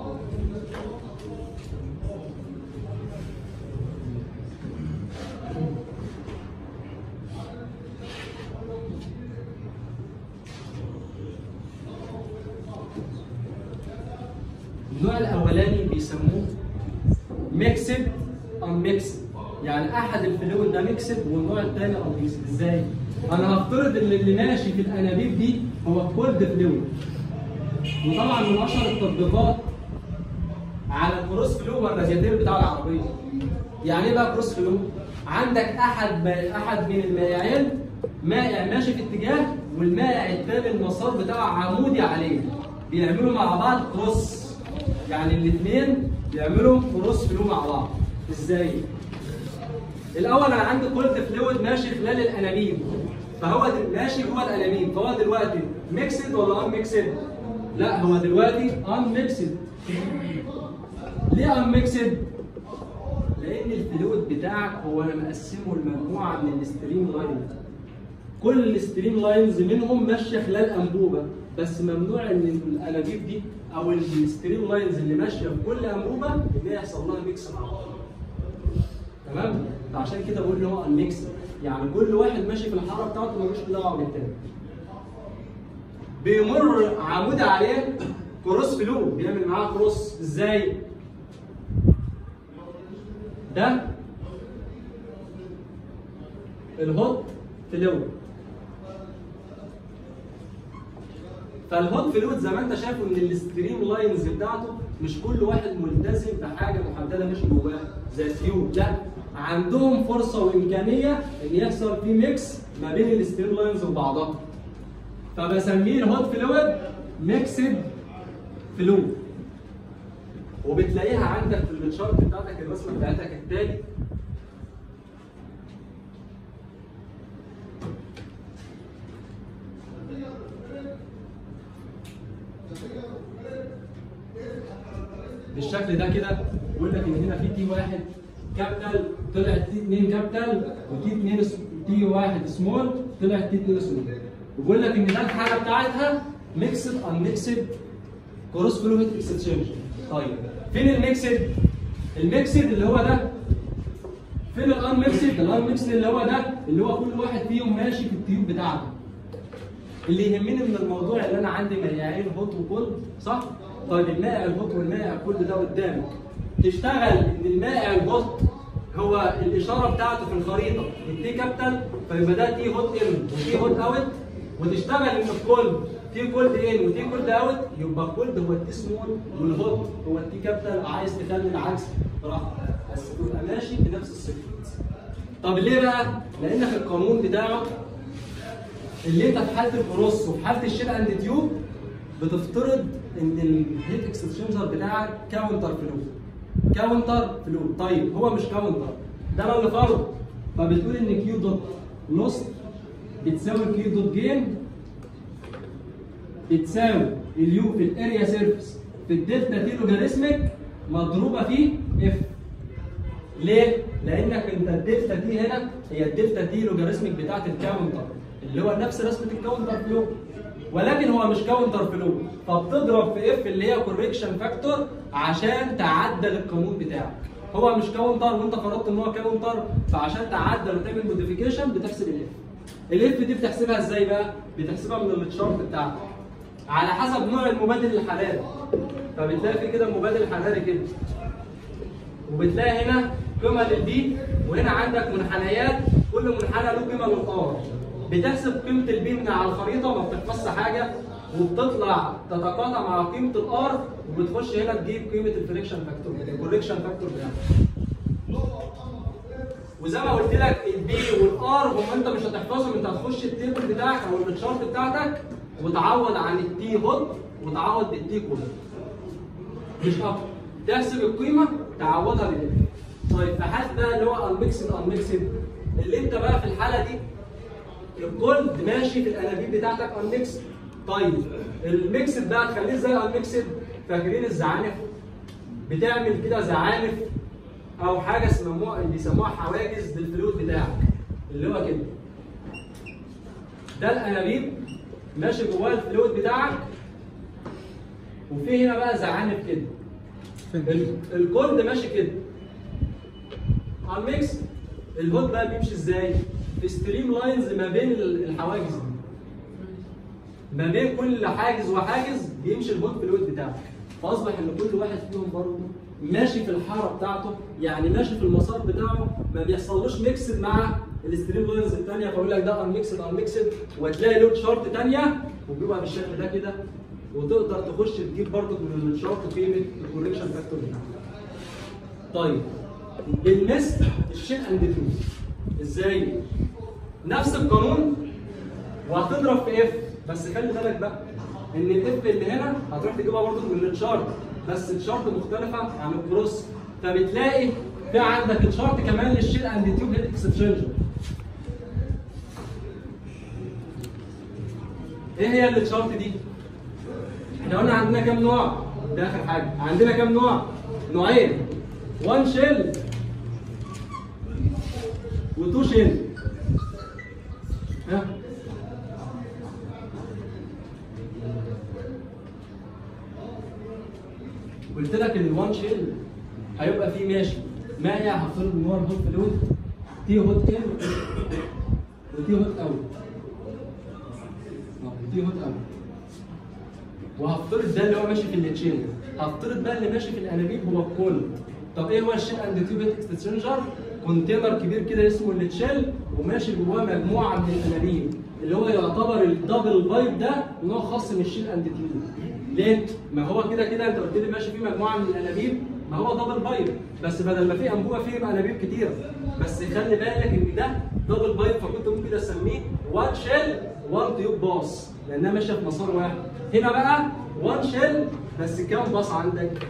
النوع الاولاني بيسموه ميكسد ان ميكسد يعني احد الفلويد ده ميكسد والنوع الثاني ان ميكسد ازاي؟ انا هفترض ان اللي ماشي في الانابيب دي هو كولد فلويد وطبعا من اشهر التطبيقات على الكروس فلو هو الرادياتير بتاع العربيه يعني ايه بقى كروس فلو؟ عندك احد ما احد من المائعين مائع ماشي في اتجاه والمائع الثاني المسار بتاعه عمودي عليه بيعملوا مع بعض كروس يعني الاثنين بيعملوا كروس فلو مع بعض ازاي؟ الاول انا عندي كولد فلويد ماشي خلال الانابيب فهو دل- ماشي جوه الانابيب فهو دلوقتي ميكسد ولا ان ميكسد؟ لا هو دلوقتي ان ميكسد ليه ان ميكسد؟ لان الفلويد بتاعك هو انا مقسمه لمجموعه من الستريم لاينز كل الستريم لاينز منهم ماشيه خلال انبوبه بس ممنوع ان الانابيب دي او الستريم لاينز اللي ماشيه في كل انبوبه ان هي يحصل لها ميكس مع بعض تمام فعشان كده بقول ان هو ميكس يعني كل واحد ماشي في الحاره بتاعته ملوش دعوه بالتاني بيمر عمود عليه كروس فلو بيعمل معاه كروس ازاي ده الهوت فلويد فالهوت فلويد زي ما انت شايف ان الستريم لاينز بتاعته مش كل واحد ملتزم بحاجه محدده ماشي جواه زي التيوب لا عندهم فرصه وامكانيه ان يحصل في ميكس ما بين الستريم لاينز وبعضها فبسميه الهوت فلويد ميكسد فلو وبتلاقيها عندك في الشارت بتاعتك الرسمه بتاعتك التالي بالشكل ده كده بيقول لك ان هنا في تي واحد كابيتال طلع تي 2 كابيتال وتي 2 س- تي واحد سمول طلع تي 2 سمول وبيقول لك ان ده الحاله بتاعتها ميكسد ان ميكسد كروس فلويد اكسشينج طيب فين الميكسد؟ الميكسد اللي هو ده فين الان ميكسد؟ الان ميكسد اللي هو ده اللي هو كل واحد فيهم ماشي في التيوب بتاعته اللي يهمني من الموضوع اللي انا عندي مياعين هوت وكولد صح؟ طيب المائع الهوت والمائع الكولد ده قدامك تشتغل ان المائع الهوت هو الاشاره بتاعته في الخريطه التي كابيتال فيبقى ده تي هوت ان وتي هوت اوت وتشتغل ان الكولد تي كولد ان وتي كولد اوت يبقى الكولد هو التي سمول والهوت هو التي كابيتال عايز تخلي العكس براحتك بس تبقى ماشي بنفس السيكونس طب ليه بقى؟ لان في القانون بتاعه اللي انت في حاله الكروس وفي حاله الشيل اند تيوب بتفترض ان الهيت اكسشينجر بتاعك كاونتر فلو كاونتر فلو طيب هو مش كاونتر ده انا اللي فرض فبتقول ان كيو دوت لوست بتساوي كيو دوت جين بتساوي اليو في الاريا سيرفيس في الدلتا تي لوجاريتمك مضروبه في اف ليه؟ لانك انت الدلتا دي هنا هي الدلتا دي لوجاريتمك بتاعت الكاونتر اللي هو نفس رسمه الكاونتر فلو ولكن هو مش كاونتر فلو فبتضرب في اف اللي هي كوريكشن فاكتور عشان تعدل القانون بتاعك هو مش كاونتر وانت فرضت ان هو كاونتر فعشان تعدل وتعمل موديفيكيشن بتحسب الاف الاف دي بتحسبها ازاي بقى؟ بتحسبها من التشارت بتاعك على حسب نوع المبادل الحراري فبتلاقي في كده المبادل الحراري كده وبتلاقي هنا قيمه للبي وهنا عندك منحنيات كل منحنى له قيمه للار بتحسب قيمه البي من على الخريطه ما بتحفظش حاجه وبتطلع تتقاطع مع قيمه الار وبتخش هنا تجيب قيمه الفريكشن فاكتور الكوريكشن فاكتور بتاعك وزي ما قلت لك البي والار هم انت مش هتحفظهم انت هتخش التيبل بتاعك او الشارت بتاعتك وتعوض عن التي هوت وتعوض بالتي كولد مش اكتر تحسب القيمه تعوضها بالاف طيب في حاله بقى اللي هو انميكسد انميكسد اللي انت بقى في الحاله دي الكولد ماشي في الانابيب بتاعتك انميكسد طيب الميكسد بقى تخليه ازاي انميكسد فاكرين الزعانف بتعمل كده زعانف او حاجه اسمها بيسموها حواجز للفلويد بتاعك اللي هو كده ده الانابيب ماشي جواه الفلويد بتاعك وفي هنا بقى زعانف كده ال- الكولد ماشي كده على الميكس الهوت بقى بيمشي ازاي؟ في ستريم لاينز ما بين ال- الحواجز دي ما بين كل حاجز وحاجز بيمشي الهوت فلويد بتاعك فاصبح ان كل واحد فيهم برضه ماشي في الحاره بتاعته يعني ماشي في المسار بتاعه ما بيحصلوش ميكسد مع الستريم لاينز الثانيه فيقول لك ده انميكسد انميكسد وتلاقي له شارت ثانيه وبيبقى بالشكل ده كده وتقدر تخش تجيب برضه من الشارت قيمه الكوريكشن فاكتور بتاعك. طيب بالنسبه للشيل اند ترو ازاي؟ نفس القانون وهتضرب في اف بس خلي بالك بقى ان الاف اللي هنا هتروح تجيبها برضه من الشارت بس الشارت مختلفه عن الكروس فبتلاقي في عندك الشارت كمان للشيل اند تيوب هيت اكسشينجر ايه هي الشارت دي؟ احنا قلنا عندنا كام نوع؟ ده اخر حاجه عندنا كام نوع؟ نوعين وان شيل وتو شيل ها قلت لك ان الوان شيل هيبقى فيه ماشي مائع هفترض ان هو الهوت فلويد تي هوت ان وتي هوت اوت تي هوت اوت وهفترض ده اللي هو ماشي في التشين هفترض بقى اللي ماشي في الانابيب هو الكل طب ايه هو الشيل اند تيوب اكستشينجر كونتينر كبير كده اسمه التشيل وماشي جواه مجموعه من الانابيب اللي هو يعتبر الدبل بايب ده نوع خاص من الشيل اند تيوب ليه؟ ما هو كده كده انت قلت لي ماشي فيه مجموعه من الانابيب ما هو دبل بايب بس بدل ما في انبوبه فيه يبقى انابيب كتير بس خلي بالك ان ده دبل بايب فكنت ممكن اسميه وان شيل وان تيوب باص لانها ماشيه في مسار واحد هنا بقى وان شيل بس كام باص عندك؟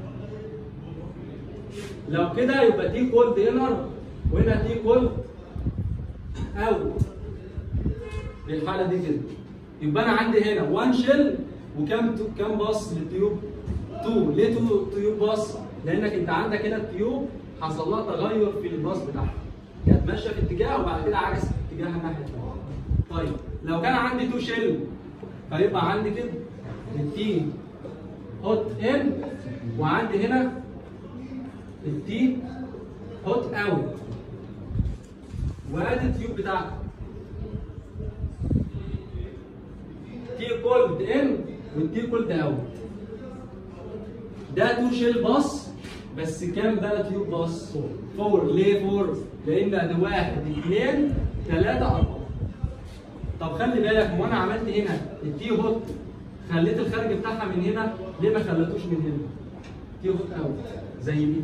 لو كده يبقى تي كولد انر وهنا تي كولد اوت في الحاله دي كده يبقى انا عندي هنا وان شيل وكام تو كام باص للتيوب؟ 2 ليه 2 تيوب باص؟ لانك انت عندك هنا التيوب حصل لها تغير في الباص بتاعها كانت ماشيه في اتجاه وبعد كده عكست اتجاهها الناحيه الثانيه طيب لو كان عندي 2 شيل فيبقى عندي كده التي هوت ان وعندي هنا التي هوت اوت وادي التيوب بتاعتي كولد ان والتي كولد اوت ده تو شيل باص بس كام بقى تيوب باص؟ فور ليه فور؟ لان ده واحد اثنين ثلاثة أربعة طب خلي بالك هو انا عملت هنا التي هوت خليت الخارج بتاعها من هنا ليه ما خليتوش من هنا؟ تي هوت اوت زي دي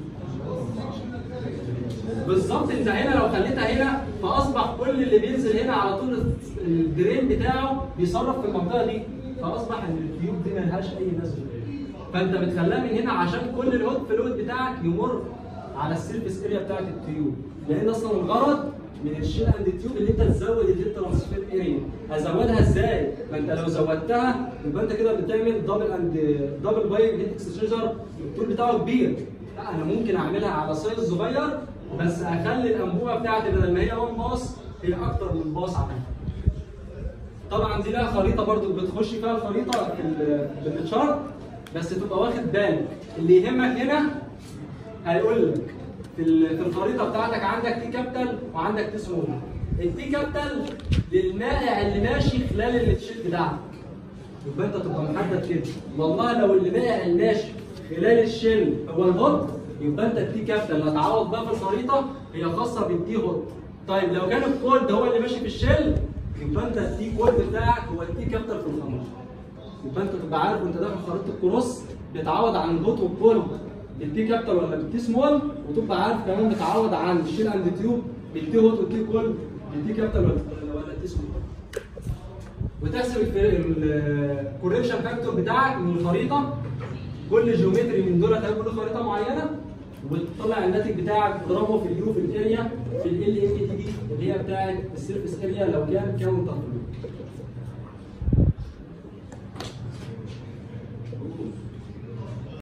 بالظبط انت هنا لو خليتها هنا فاصبح كل اللي بينزل هنا على طول الدرين بتاعه بيصرف في المنطقه دي فاصبح ان التيوب دي ملهاش اي نزل فانت بتخليها من هنا عشان كل الهوت فلويد بتاعك يمر على السيرفيس اريا بتاعت التيوب لان اصلا الغرض من الشيل اند تيوب اللي انت تزود الهيت ترانسفير اريا ازودها ازاي؟ ما انت لو زودتها يبقى انت كده بتعمل دبل اند دبل باي هيت اكسشينجر الطول بتاعه كبير لا انا ممكن اعملها على سايز صغير بس اخلي الانبوبه بتاعتي بدل ما هي 1 باص هي اكتر من باص عليها طبعا دي لها خريطه برضو بتخش فيها الخريطه في ال- في الشارت بس تبقى واخد بالك اللي يهمك هنا هيقول لك في ال- في الخريطه بتاعتك عندك تي كابيتال وعندك تي سمول التي كابيتال للمائع اللي ماشي خلال التشيل بتاعك يبقى انت تبقى محدد كده والله لو اللي مائع اللي ماشي خلال الشيل هو الهوت يبقى انت التي كابيتال اللي هتعوض بقى في الخريطه هي خاصه بالتي هوت طيب لو كان الكولد هو اللي ماشي في الشيل يبقى انت التي كولد بتاعك هو التي كابيتال في الخمر يبقى انت تبقى عارف وانت داخل خريطه الكروس بتعوض عن الهوت والكولد بالتي كابيتال ولا بالتي سمول وتبقى عارف كمان بتعوض عن الشيل اند تيوب بالتي هوت والتي كولد بالتي كابيتال ولا ولا التي سمول وتحسب الكوريكشن فاكتور بتاعك من الخريطه كل جيومتري من دول هتعمل له خريطه معينه وتطلع الناتج بتاعك تضربه في اليو في الاريا في ال ال ام تي دي اللي هي بتاعت السيرفيس اريا لو كان كاونتر